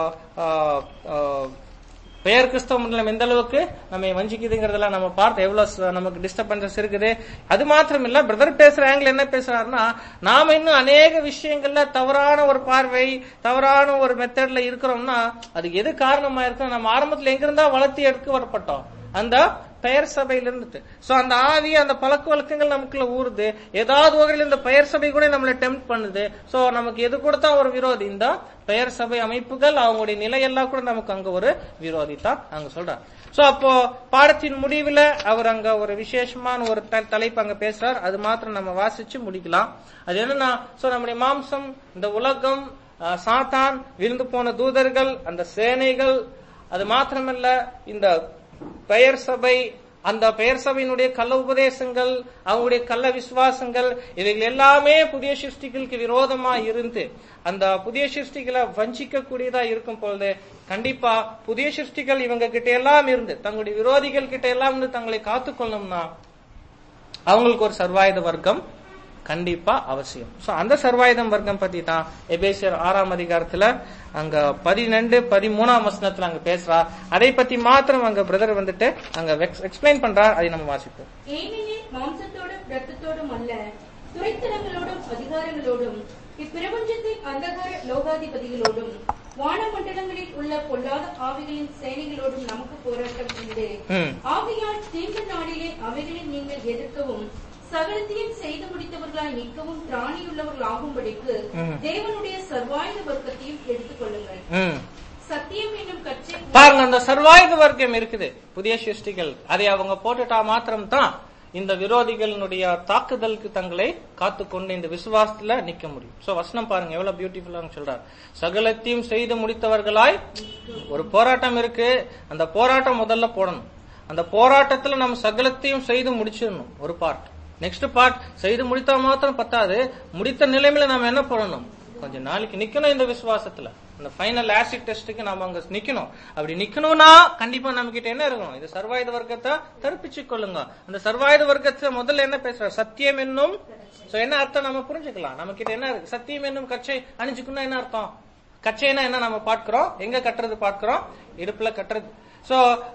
Speaker 1: ஆஹ், ஆஹ், பெயர் கிறிஸ்தவ மண்டலம் எந்த அளவுக்கு நம்ம வஞ்சிக்குதுங்கிறதெல்லாம் நம்ம பார்த்து எவ்வளவு ச- நமக்கு டிஸ்டர்பன்சஸ் இருக்குது அது மாத்திரம் இல்ல பிரதர் பேசுற ஆங்கிள் என்ன பேசுறாருன்னா நாம இன்னும் அநேக விஷயங்கள்ல தவறான ஒரு பார்வை தவறான ஒரு மெத்தட்ல இருக்கிறோம்னா அதுக்கு எது காரணமா இருக்கு நம்ம ஆரம்பத்துல எங்கிருந்தா வளர்த்தி எடுக்க வரப்பட்டோம் அந்த பெயர் சபையில இருந்துட்டு சோ அந்த ஆவி அந்த பழக்க வழக்கங்கள் நமக்குள்ள ஊறுது ஏதாவது வகையில் இந்த பெயர் சபை கூட நம்மள டெம்ப் பண்ணுது சோ நமக்கு எது கூட தான் ஒரு விரோதி இந்த பெயர் சபை அமைப்புகள் அவங்களுடைய நிலையெல்லாம் கூட நமக்கு அங்க ஒரு விரோதி தான் அங்க சொல்றார் சோ அப்போ பாடத்தின் முடிவுல அவர் அங்க ஒரு விசேஷமான ஒரு த- தலைப்பு அங்க பேசுறார் அது மாத்திரம் நம்ம வாசிச்சு முடிக்கலாம் அது என்னன்னா சோ நம்முடைய மாம்சம் இந்த உலகம் அஹ், சாத்தான் விழுந்து போன தூதர்கள் அந்த சேனைகள் அது மாத்திரமல்ல இந்த பெயர் சபை அந்த பெயர் சபையினுடைய கள்ள உபதேசங்கள் அவங்களுடைய கள்ள விசுவாசங்கள் இவைகள் எல்லாமே புதிய சிருஷ்டிகளுக்கு விரோதமா இருந்து அந்த புதிய சிருஷ்டிகளை வஞ்சிக்க கூடியதா இருக்கும் பொழுது கண்டிப்பா புதிய சிருஷ்டிகள் இவங்க கிட்ட எல்லாம் இருந்து தங்களுடைய விரோதிகள் கிட்ட எல்லாம் இருந்து தங்களை காத்துக்கொள்ளணும்னா அவங்களுக்கு ஒரு சர்வாயுத வர்க்கம் கண்டிப்பா அவசியம் சோ அந்த சர்வாயுதம் வர்க்கம் பத்தி தான் எபேசியர் ஆறாம் அதிகாரத்துல அங்க பதினெண்டு பதிமூணாம் வசனத்துல அங்க பேசுறா அதை பத்தி மாத்திரம் அங்க பிரதர் வந்துட்டு அங்க எக்ஸ்பிளைன் பண்றார் அதை நம்ம வாசிப்போம்
Speaker 2: ஏனெனில் மாம்சத்தோடும் இரத்தத்தோடும் அல்ல துரைத்தனங்களோடும் அதிகாரங்களோடும் இப்பிரபஞ்சத்தின் அந்தகார லோகாதிபதிகளோடும் வானமண்டலங்களில் உள்ள பொல்லாத ஆவிகளின் சேனைகளோடும் நமக்கு போராட்டம் உண்டு
Speaker 1: ம்.
Speaker 2: ஆகையால் தீர்ந்த நாளிலே அவைகளை நீங்கள் எதிர்க்கவும் சகலத்தையும் செய்து முடித்தவர்களாய் நிற்கவும் திராணியுள்ளவர்கள் ஆகும்படிக்கு
Speaker 1: ம்.
Speaker 2: தேவனுடைய சர்வாயுத வர்க்கத்தையும் எடுத்துக் கொள்ளுங்கள்
Speaker 1: ம்.
Speaker 2: சத்தியம் என்னும் கட்சி
Speaker 1: பாருங்க அந்த சர்வாயுத வர்க்கம் இருக்குது புதிய சிருஷ்டிகள் அதை அவங்க போட்டுட்டா மாத்திரம் தான் இந்த விரோதிகளினுடைய தாக்குதலுக்கு தங்களை காத்துக்கொண்டு இந்த விசுவாசத்துல நிக்க முடியும் சோ வசனம் பாருங்க எவ்வளவு பியூட்டிஃபுல்லா சொல்றார் சகலத்தையும் செய்து முடித்தவர்களாய் ஒரு போராட்டம் இருக்கு அந்த போராட்டம் முதல்ல போடணும் அந்த போராட்டத்துல நம்ம சகலத்தையும் செய்து முடிச்சிடணும் ஒரு பார்ட் நெக்ஸ்ட் பார்ட் செய்து முடித்தா மாத்திரம் பத்தாது முடித்த நிலைமையில நாம என்ன பண்ணணும் கொஞ்ச நாளைக்கு நிக்கணும் இந்த விசுவாசத்துல அந்த ஃபைனல் ஆசிட் டெஸ்ட்டுக்கு நாம அங்க நிக்கணும் அப்படி நிக்கணும்னா கண்டிப்பா நம்ம கிட்ட என்ன இருக்கணும் இது சர்வாயுத வர்க்கத்தை தடுப்பிச்சு கொள்ளுங்க அந்த சர்வாயுத வர்க்கத்துல முதல்ல என்ன பேசுற சத்தியம் என்னும் சோ என்ன அர்த்தம் நம்ம புரிஞ்சுக்கலாம் நம்ம கிட்ட என்ன இருக்கு சத்தியம் என்னும் கச்சை அணிஞ்சுக்கணும் என்ன அர்த்தம் கச்சைனா என்ன நம்ம பார்க்கிறோம் எங்க கட்டுறது பார்க்கிறோம் இடுப்புல கட்டுறது சோ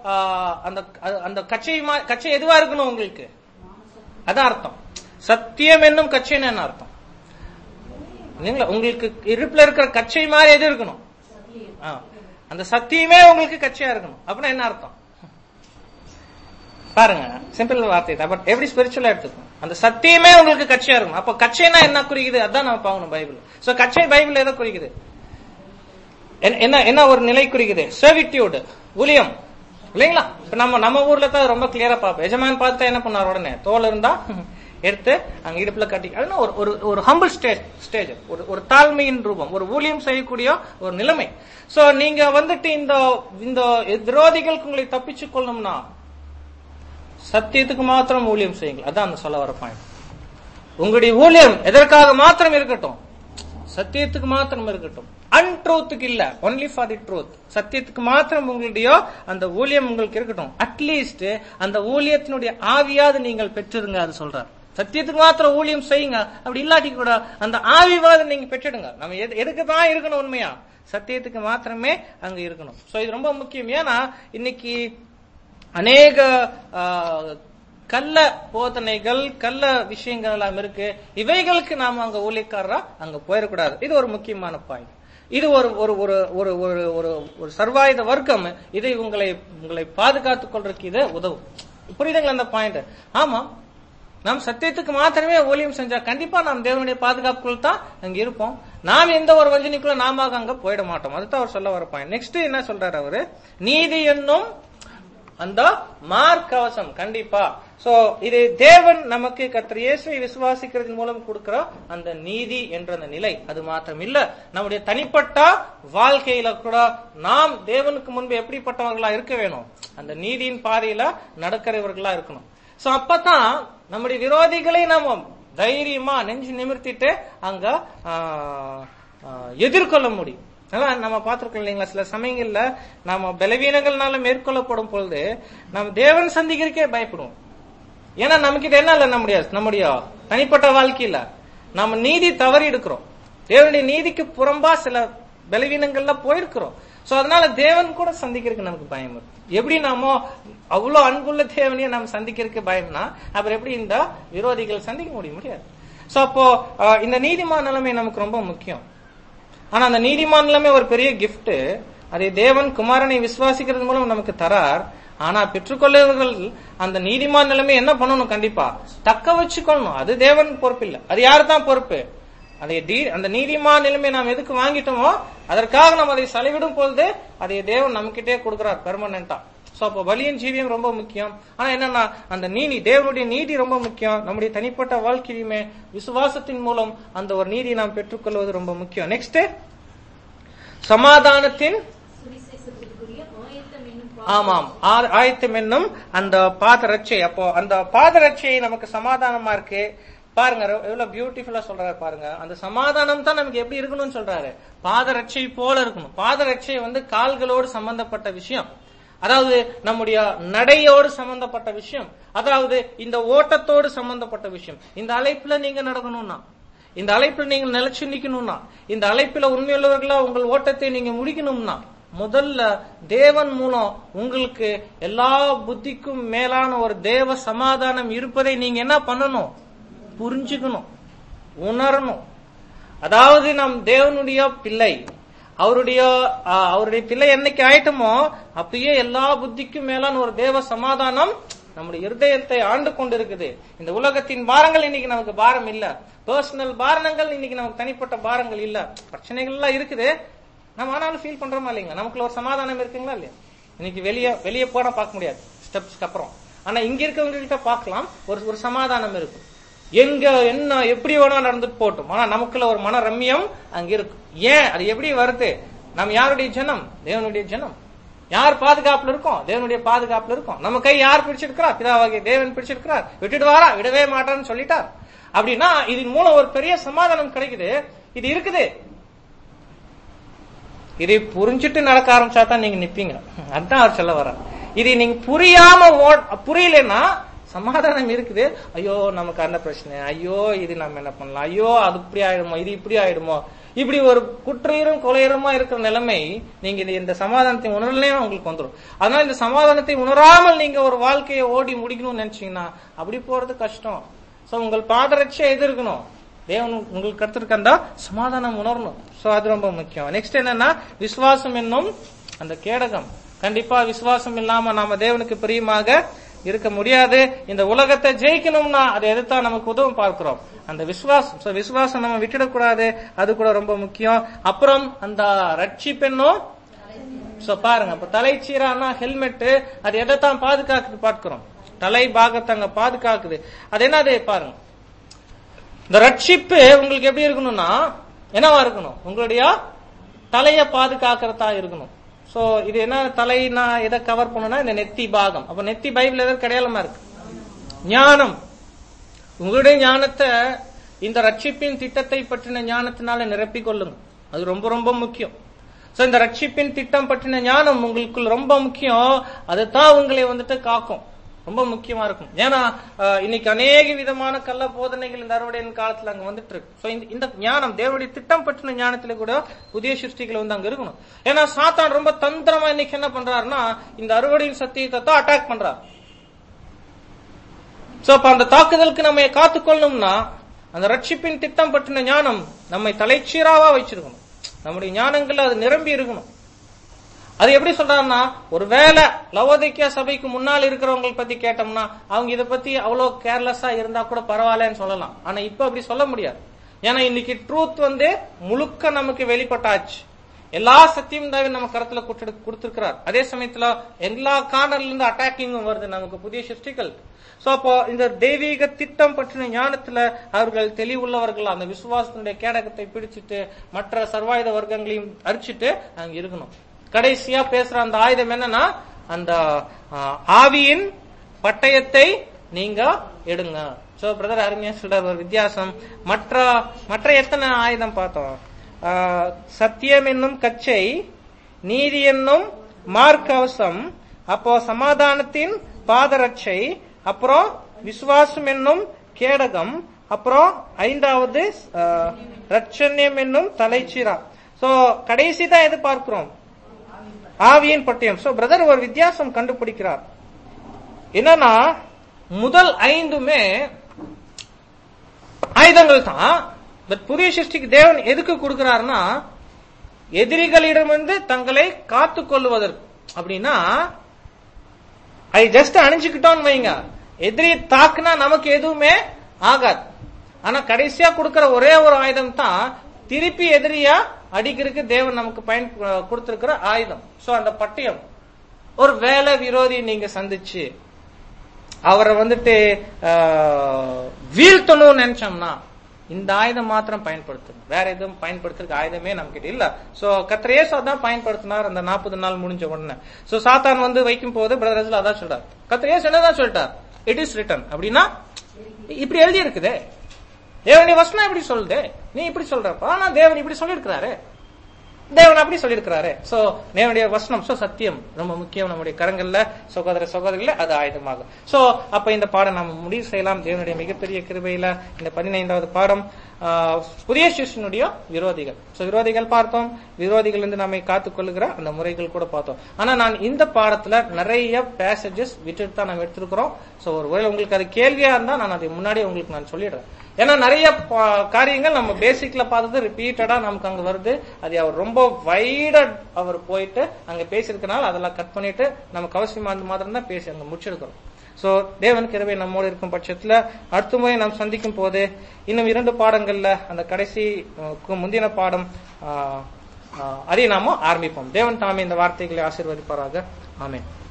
Speaker 1: அந்த அது- அந்த கச்சை மா- கச்சை எதுவா இருக்கணும் உங்களுக்கு அதான் அர்த்தம் சத்தியம் என்னும் கச்சைன்னு என்ன அர்த்தம் இல்லைங்களா உங்களுக்கு இருப்புல இருக்கிற கச்சை மாதிரி எது இருக்கணும் ஆ. அந்த சத்தியமே உங்களுக்கு கச்சையா இருக்கணும் அப்படின்னா என்ன அர்த்தம் பாருங்க சிம்பிள் வார்த்தை தான் பட் எப்படி ஸ்பிரிச்சுவலா எடுத்துக்கணும் அந்த சத்தியமே உங்களுக்கு கச்சையா இருக்கணும் அப்ப கச்சைனா என்ன குறிக்குது அதான் நம்ம பார்க்கணும் பைபிள் சோ கச்சை பைபிள் எதை குறிக்குது என்ன- என்ன என்ன ஒரு நிலை குறிக்குது சர்விட்யூட் ஊழியம் இல்லைங்களா இப்ப நம்ம நம்ம ஊர்ல தான் ரொம்ப கிளியரா பார்ப்போம் எஜமான் பார்த்துட்டா என்ன பண்ணார் உடனே தோல் இருந்தா எடுத்து அங்க இடுப்புல கட்டி அதுனா ஒரு ஒரு ஒரு ஹம்பிள் ஸ்டேஜ் ஸ்டேஜ் ஒரு ஒரு தாழ்மையின் ரூபம் ஒரு ஊழியம் செய்யக்கூடிய ஒரு நிலைமை சோ நீங்க வந்துட்டு இந்த இந்த விரோதிகளுக்கு உங்களை தப்பிச்சு கொள்ளணும்னா சத்தியத்துக்கு மாத்திரம் ஊழியம் செய்யுங்கள் அதான் அந்த சொல்ல வர பாயிண்ட் உங்களுடைய ஊழியம் எதற்காக மாத்திரம் இருக்கட்டும் சத்தியத்துக்கு மாத்திரம் இருக்கட்டும் அன்ட்ரூத்துக்கு இல்ல ஒன்லி ஃபார் தி ட்ரூத் சத்தியத்துக்கு மாத்திரம் உங்களுடைய அந்த ஊழியம் உங்களுக்கு இருக்கட்டும் அட்லீஸ்ட் அந்த ஊழியத்தினுடைய ஆவியாவது நீங்கள் பெற்றிருங்க அது சொல்றார் சத்தியத்துக்கு மாத்திரம் ஊழியம் செய்யுங்க அப்படி இல்லாட்டி கூட அந்த ஆவிவாத நீங்க பெற்றிடுங்க நம்ம எது- எதுக்கு தான் இருக்கணும் உண்மையா சத்தியத்துக்கு மாத்திரமே அங்க இருக்கணும் சோ இது ரொம்ப முக்கியம் ஏன்னா இன்னைக்கு அநேக ஆ, கள்ள போதனைகள் கள்ள விஷயங்கள் எல்லாம் இருக்கு இவைகளுக்கு நாம அங்க ஊழியக்காரரா அங்க போயிடக்கூடாது இது ஒரு முக்கியமான பாயிண்ட் இது ஒரு ஒரு ஒரு ஒரு ஒரு ஒரு ஒரு சர்வாயுத வர்க்கம் இதை உங்களை உங்களை பாதுகாத்துக் கொள்றதுக்கு இது உதவும் புரியுதுங்களா அந்த பாயிண்ட் ஆமா நாம் சத்தியத்துக்கு மாத்திரமே ஊழியம் செஞ்சா கண்டிப்பா நாம் தேவனுடைய பாதுகாப்புக்குள் தான் அங்க இருப்போம் நாம் எந்த ஒரு வஞ்சனைக்குள்ள நாம அங்க போயிட மாட்டோம் அதுதான் அவர் சொல்ல வர பாயிண்ட் நெக்ஸ்ட் என்ன சொல்றாரு அவரு நீதி என்னும் அந்த மார்க்கவசம் கண்டிப்பா சோ இது தேவன் நமக்கு கர்த்தர் இயேசுவை விசுவாசிக்கிறதன் மூலம் கொடுக்கிற அந்த நீதி என்ற அந்த நிலை அது மாத்திரம் இல்ல நம்முடைய தனிப்பட்ட வாழ்க்கையில கூட நாம் தேவனுக்கு முன்பு எப்படிப்பட்டவர்களா இருக்க வேணும் அந்த நீதியின் பாதையில நடக்கிறவர்களா இருக்கணும் சோ அப்பதான் நம்முடைய விரோதிகளை நாம தைரியமா நெஞ்சு நிமிர்த்திட்டு அங்க ஆ, ஆ, எதிர்கொள்ள முடியும் அதான் நம்ம பார்த்திருக்கோம் இல்லைங்களா சில சமயங்கள்ல நாம பலவீனங்கள்னால மேற்கொள்ளப்படும் பொழுது நம்ம தேவன் சந்திக்கிறதுக்கே பயப்படுவோம் ஏன்னா நமக்கு இது என்ன இல்ல நம்முடைய நம்முடைய தனிப்பட்ட வாழ்க்கையில நாம நீதி தவறி எடுக்கிறோம் தேவனுடைய நீதிக்கு புறம்பா சில பலவீனங்கள்ல போயிருக்கிறோம் சோ அதனால தேவன் கூட சந்திக்கிறதுக்கு நமக்கு பயம் வரும் எப்படி நாமோ அவ்வளவு அன்புள்ள தேவனையே நம்ம சந்திக்கிறதுக்கு பயம்னா அப்புறம் எப்படி இந்த விரோதிகள் சந்திக்க முடிய முடியாது சோ அப்போ அஹ், இந்த நீதிமான் நிலைமை நமக்கு ரொம்ப முக்கியம் ஆனா அந்த நீதிமான் நிலைமை ஒரு பெரிய gift அதை தேவன் குமாரனை விசுவாசிக்கிறது மூலம் நமக்கு தரார் ஆனா பெற்றுக்கொள்ளவர்கள் அந்த நீதிமான் நிலைமை என்ன பண்ணணும் கண்டிப்பா தக்க வச்சுக்கொள்ளணும் அது தேவன் பொறுப்பு இல்ல அது யாரு தான் பொறுப்பு அதை டி- அந்த நீதிமான் நிலைமை நாம் எதுக்கு வாங்கிட்டோமோ அதற்காக நம்ம அதை செலவிடும் பொழுது அதை தேவன் நம்மகிட்டே கொடுக்கிறார் பெர்மனண்டா சோ அப்போ பலியின் ஜீவியம் ரொம்ப முக்கியம் ஆனா என்னன்னா அந்த நீதி தேவனுடைய நீதி ரொம்ப முக்கியம் நம்முடைய தனிப்பட்ட வாழ்க்கையுமே விசுவாசத்தின் மூலம் அந்த ஒரு நீதியை நாம் பெற்றுக்கொள்வது ரொம்ப முக்கியம் நெக்ஸ்ட் சமாதானத்தின்
Speaker 2: சுவிசேஷத்திற்குரிய ஆயத்தம் என்னும்
Speaker 1: ஆமாம் ஆ- ஆயத்தம் என்னும் அந்த பாதரட்சை அப்போ அந்த பாதரட்சை நமக்கு சமாதானமா இருக்கு பாருங்க எவ்வ- எவ்வளவு பியூட்டிஃபுல்லா சொல்றாரு பாருங்க அந்த சமாதானம் தான் நமக்கு எப்படி இருக்கணும்னு சொல்றாரு பாதரட்சை போல இருக்கணும் பாதரட்சை வந்து கால்களோடு சம்பந்தப்பட்ட விஷயம் அதாவது நம்முடைய நடையோடு சம்பந்தப்பட்ட விஷயம் அதாவது இந்த ஓட்டத்தோடு சம்பந்தப்பட்ட விஷயம் இந்த அழைப்புல நீங்க நடக்கணும்னா இந்த அழைப்பில் நீங்கள் நிலைச்சு நிக்கணும்னா இந்த அழைப்பில் உண்மையுள்ளவர்களா உங்கள் ஓட்டத்தை நீங்க முடிக்கணும்னா முதல்ல தேவன் மூலம் உங்களுக்கு எல்லா புத்திக்கும் மேலான ஒரு தேவ சமாதானம் இருப்பதை நீங்க என்ன பண்ணணும் புரிஞ்சுக்கணும் உணரணும் அதாவது நம் தேவனுடைய பிள்ளை அவருடைய ஆ, அவருடைய பிள்ளை என்னைக்கு ஆயிட்டமோ அப்பயே எல்லா புத்திக்கும் மேலான ஒரு தேவ சமாதானம் நம்முடைய இருதயத்தை ஆண்டு கொண்டிருக்குது இந்த உலகத்தின் பாரங்கள் இன்னைக்கு நமக்கு பாரம் இல்ல பர்சனல் பாரணங்கள் இன்னைக்கு நமக்கு தனிப்பட்ட பாரங்கள் இல்ல பிரச்சனைகள் எல்லாம் இருக்குது நம்ம ஆனாலும் ஃபீல் பண்றோமா இல்லைங்க நமக்குள்ள ஒரு சமாதானம் இருக்குங்களா இல்லையா இன்னைக்கு வெளியே வெளியே போனா பார்க்க முடியாது ஸ்டெப்ஸ்க்கு அப்புறம் ஆனா இங்க இருக்கவங்க கிட்ட பார்க்கலாம் ஒரு ஒரு சமாதானம் இருக்கும் எங்க என்ன எப்படி வேணா நடந்துட்டு போட்டும் ஆனா நமக்குள்ள ஒரு மன ரம்மியம் அங்க இருக்கும் ஏன் அது எப்படி வருது நம்ம யாருடைய ஜனம் தேவனுடைய ஜனம் யார் பாதுகாப்புல இருக்கோம் தேவனுடைய பாதுகாப்புல இருக்கோம் நம்ம கை யார் பிடிச்சிருக்கிறா பிதாவாகிய தேவன் பிடிச்சிருக்கிறார் விட்டுடுவாரா விடவே மாட்டான்னு சொல்லிட்டார் அப்படின்னா இதன் மூலம் ஒரு பெரிய சமாதானம் கிடைக்குது இது இருக்குது இதை புரிஞ்சுட்டு நடக்க ஆரம்பிச்சா தான் நீங்க நிப்பீங்க அதான் அவர் சொல்ல வர இது நீங்க புரியாம ஓ- புரியலன்னா சமாதானம் இருக்குது ஐயோ நமக்கு அந்த பிரச்சனை ஐயோ இது நம்ம என்ன பண்ணலாம் ஐயோ அது இப்படி ஆயிடுமோ இது இப்படி ஆயிடுமோ இப்படி ஒரு குற்றையரும் கொலையருமா இருக்கிற நிலைமை நீங்க இது- இந்த சமாதானத்தை உணரலையும் உங்களுக்கு வந்துடும் அதனால இந்த சமாதானத்தை உணராமல் நீங்க ஒரு வாழ்க்கையை ஓடி முடிக்கணும்னு நினைச்சீங்கன்னா அப்படி போறது கஷ்டம் சோ உங்கள் பாதரட்சியா எது இருக்கணும் தேவன் உங்களுக்கு கருத்திருக்க அந்த சமாதானம் உணரணும் சோ அது ரொம்ப முக்கியம் நெக்ஸ்ட் என்னன்னா விசுவாசம் என்னும் அந்த கேடகம் கண்டிப்பா விசுவாசம் இல்லாம நாம தேவனுக்கு பிரியமாக இருக்க முடியாது இந்த உலகத்தை ஜெயிக்கணும்னா அதை எதுதான் நமக்கு உதவும் பார்க்கிறோம் அந்த விசுவாசம் So, விசுவாசம் நம்ம விட்டுடக்கூடாது அது கூட ரொம்ப முக்கியம் அப்புறம் அந்த ரட்சிப்பென்னும் சோ பாருங்க இப்ப தலைச்சீரானா ஹெல்மெட் அது எதைத்தான் பாதுகாக்குது பார்க்கிறோம் தலை பாகத்தை அங்க பாதுகாக்குது அது என்னது பாருங்க இந்த ரட்சிப்பு உங்களுக்கு எப்படி இருக்கணும்னா என்னவா இருக்கணும் உங்களுடைய தலைய பாதுகாக்கிறதா இருக்கணும் சோ இது என்ன தலைனா எதை கவர் பண்ணுனா இந்த நெத்தி பாகம் அப்ப நெத்தி பைபிள் எதாவது கிடையாளமா இருக்கு ஞானம் உங்களுடைய ஞானத்தை இந்த ரட்சிப்பின் திட்டத்தை பற்றின ஞானத்தினால நிரப்பிக் கொள்ளுங்க அது ரொம்ப ரொம்ப முக்கியம் சோ இந்த ரட்சிப்பின் திட்டம் பற்றின ஞானம் உங்களுக்குள் ரொம்ப முக்கியம் அதுதான் உங்களை வந்துட்டு காக்கும் ரொம்ப முக்கியமா இருக்கும் ஏன்னா அஹ், இன்னைக்கு அநேக விதமான கள்ள போதனைகள் இந்த அறுவடையின் காலத்துல அங்க வந்துட்டு இருக்கு சோ இந்த இந்த ஞானம் தேவனுடைய திட்டம் பற்றின ஞானத்துல கூட புதிய சிருஷ்டிகள் வந்து அங்க இருக்கணும் ஏன்னா சாத்தான் ரொம்ப தந்திரமா இன்னைக்கு என்ன பண்றாருன்னா இந்த அறுவடையின் சத்தியத்தை தான் அட்டாக் பண்றாரு சோ அப்ப அந்த தாக்குதலுக்கு நம்ம காத்துக்கொள்ளணும்னா அந்த ரட்சிப்பின் திட்டம் பற்றின ஞானம் நம்மை தலைச்சீராவா வச்சிருக்கணும் நம்முடைய ஞானங்கள்ல அது நிரம்பி இருக்கணும் அது எப்படி சொல்றாருன்னா ஒருவேளை லவோதிக்கியா சபைக்கு முன்னால் இருக்கிறவங்க பத்தி கேட்டோம்னா அவங்க இத பத்தி அவ்வளவு கேர்லெஸ்ஸா இருந்தா கூட பரவாயில்லன்னு சொல்லலாம் ஆனா இப்ப அப்படி சொல்ல முடியாது ஏன்னா இன்னைக்கு ட்ரூத் வந்து முழுக்க நமக்கு வெளிப்பட்டாச்சு எல்லா சத்தியம் தேவை நம்ம கருத்துல கொடுத்திருக்கிறார் அதே சமயத்துல எல்லா கார்னர்ல இருந்து அட்டாக்கிங்கும் வருது நமக்கு புதிய சிருஷ்டிகள் சோ அப்போ இந்த தெய்வீக திட்டம் பற்றின ஞானத்துல அவர்கள் தெளிவுள்ளவர்கள் அந்த விசுவாசத்தினுடைய கேடகத்தை பிடிச்சிட்டு மற்ற சர்வாயுத வர்க்கங்களையும் அரிச்சிட்டு அங்க இருக்கணும் கடைசியா பேசுற அந்த ஆயுதம் என்னன்னா அந்த ஆ, ஆவியின் பட்டயத்தை நீங்க எடுங்க சோ பிரதர் அருமையா சொல்றார் ஒரு வித்தியாசம் மற்ற மற்ற எத்தனை ஆயுதம் பார்த்தோம் ஆ, சத்தியம் என்னும் கச்சை நீதி என்னும் மார்க்கவசம் அப்போ சமாதானத்தின் பாதரட்சை அப்புறம் விசுவாசம் என்னும் கேடகம் அப்புறம் ஐந்தாவது ஆ, ரட்சண்யம் என்னும் தலைச்சீரா சோ கடைசி தான் எது பார்க்கிறோம் ஆவியின் பட்டயம் சோ பிரதர் ஒரு வித்தியாசம் கண்டுபிடிக்கிறார் என்னன்னா முதல் ஐந்துமே ஆயுதங்கள் தான் பட் புதிய சிருஷ்டிக்கு தேவன் எதுக்கு கொடுக்கிறாருன்னா எதிரிகளிடமிருந்து தங்களை காத்துக் கொள்வதற்கு அப்படின்னா ஐ ஜஸ்ட் அணிஞ்சுக்கிட்டோம்னு வைங்க எதிரி தாக்குனா நமக்கு எதுவுமே ஆகாது ஆனா கடைசியா கொடுக்கிற ஒரே ஒரு ஆயுதம் தான் திருப்பி எதிரியா அடிக்கிறதுக்கு தேவன் நமக்கு பயன் கொடுத்திருக்கிற ஆயுதம் சோ அந்த பட்டயம் ஒரு வேலை விரோதி நீங்க சந்திச்சு அவரை வந்துட்டு ஆஹ், வீழ்த்தணும்னு நினைச்சோம்னா இந்த ஆயுதம் மாத்திரம் பயன்படுத்தணும் வேற எதுவும் பயன்படுத்துறதுக்கு ஆயுதமே நம்ம கிட்ட இல்ல சோ கத்திரேசா தான் பயன்படுத்தினார் அந்த நாற்பது நாள் முடிஞ்ச உடனே சோ சாத்தான் வந்து வைக்கும் போது பிரதர் அதான் சொல்றார் கத்திரேஸ் என்னதான் சொல்லிட்டார் இட் இஸ் ரிட்டன் அப்படின்னா இப்படி எழுதி இருக்குதே தேவனுடைய வசனம் இப்படி சொல்லுது நீ இப்படி சொல்றப்ப ஆனா தேவன் இப்படி சொல்லியிருக்கிறாரு தேவன் அப்படி சொல்லியிருக்கிறாரு சோ தேவனுடைய வசனம் சோ சத்தியம் ரொம்ப முக்கியம் நம்முடைய கரங்கள்ல சகோதர சகோதரிகள அது ஆயுதமாகும் சோ அப்ப இந்த பாடம் நாம் முடிவு செய்யலாம் தேவனுடைய மிகப்பெரிய கிருபையில இந்த பதினைந்தாவது பாடம் ஆஹ், புதிய சிஷ்யனுடைய விரோதிகள் சோ விரோதிகள் பார்த்தோம் விரோதிகள் இருந்து நம்மை காத்துக் கொள்ளுகிற அந்த முறைகள் கூட பார்த்தோம் ஆனா நான் இந்த பாடத்துல நிறைய பேசேஜஸ் விட்டுட்டு தான் நம்ம எடுத்திருக்கிறோம் சோ ஒருவேளை உங்களுக்கு அது கேள்வியா இருந்தா நான் அதை முன்னாடியே உங்களுக்கு நான் சொல்லிடுறேன் ஏன்னா நிறைய பா- காரியங்கள் நம்ம பேசிக்ல பார்த்தது ரிப்பீட்டடா நமக்கு அங்க வருது அது அவர் ரொம்ப வைட அவர் போயிட்டு அங்க பேசியிருக்கனால அதெல்லாம் கட் பண்ணிட்டு நமக்கு அவசியமானது மாத்திரம் தான் பேசி அங்க முடிச்சிருக்கிறோம் சோ தேவன் கிருபை நம்மோடு இருக்கும் பட்சத்துல அடுத்த முறை நாம் சந்திக்கும் போது இன்னும் இரண்டு பாடங்கள்ல அந்த கடைசி அஹ், க்கு முந்தின பாடம் ஆஹ், ஆஹ், அதை நாம ஆரம்பிப்போம் தேவன் தாமே இந்த வார்த்தைகளை ஆசீர்வதிப்பாராக ஆமென்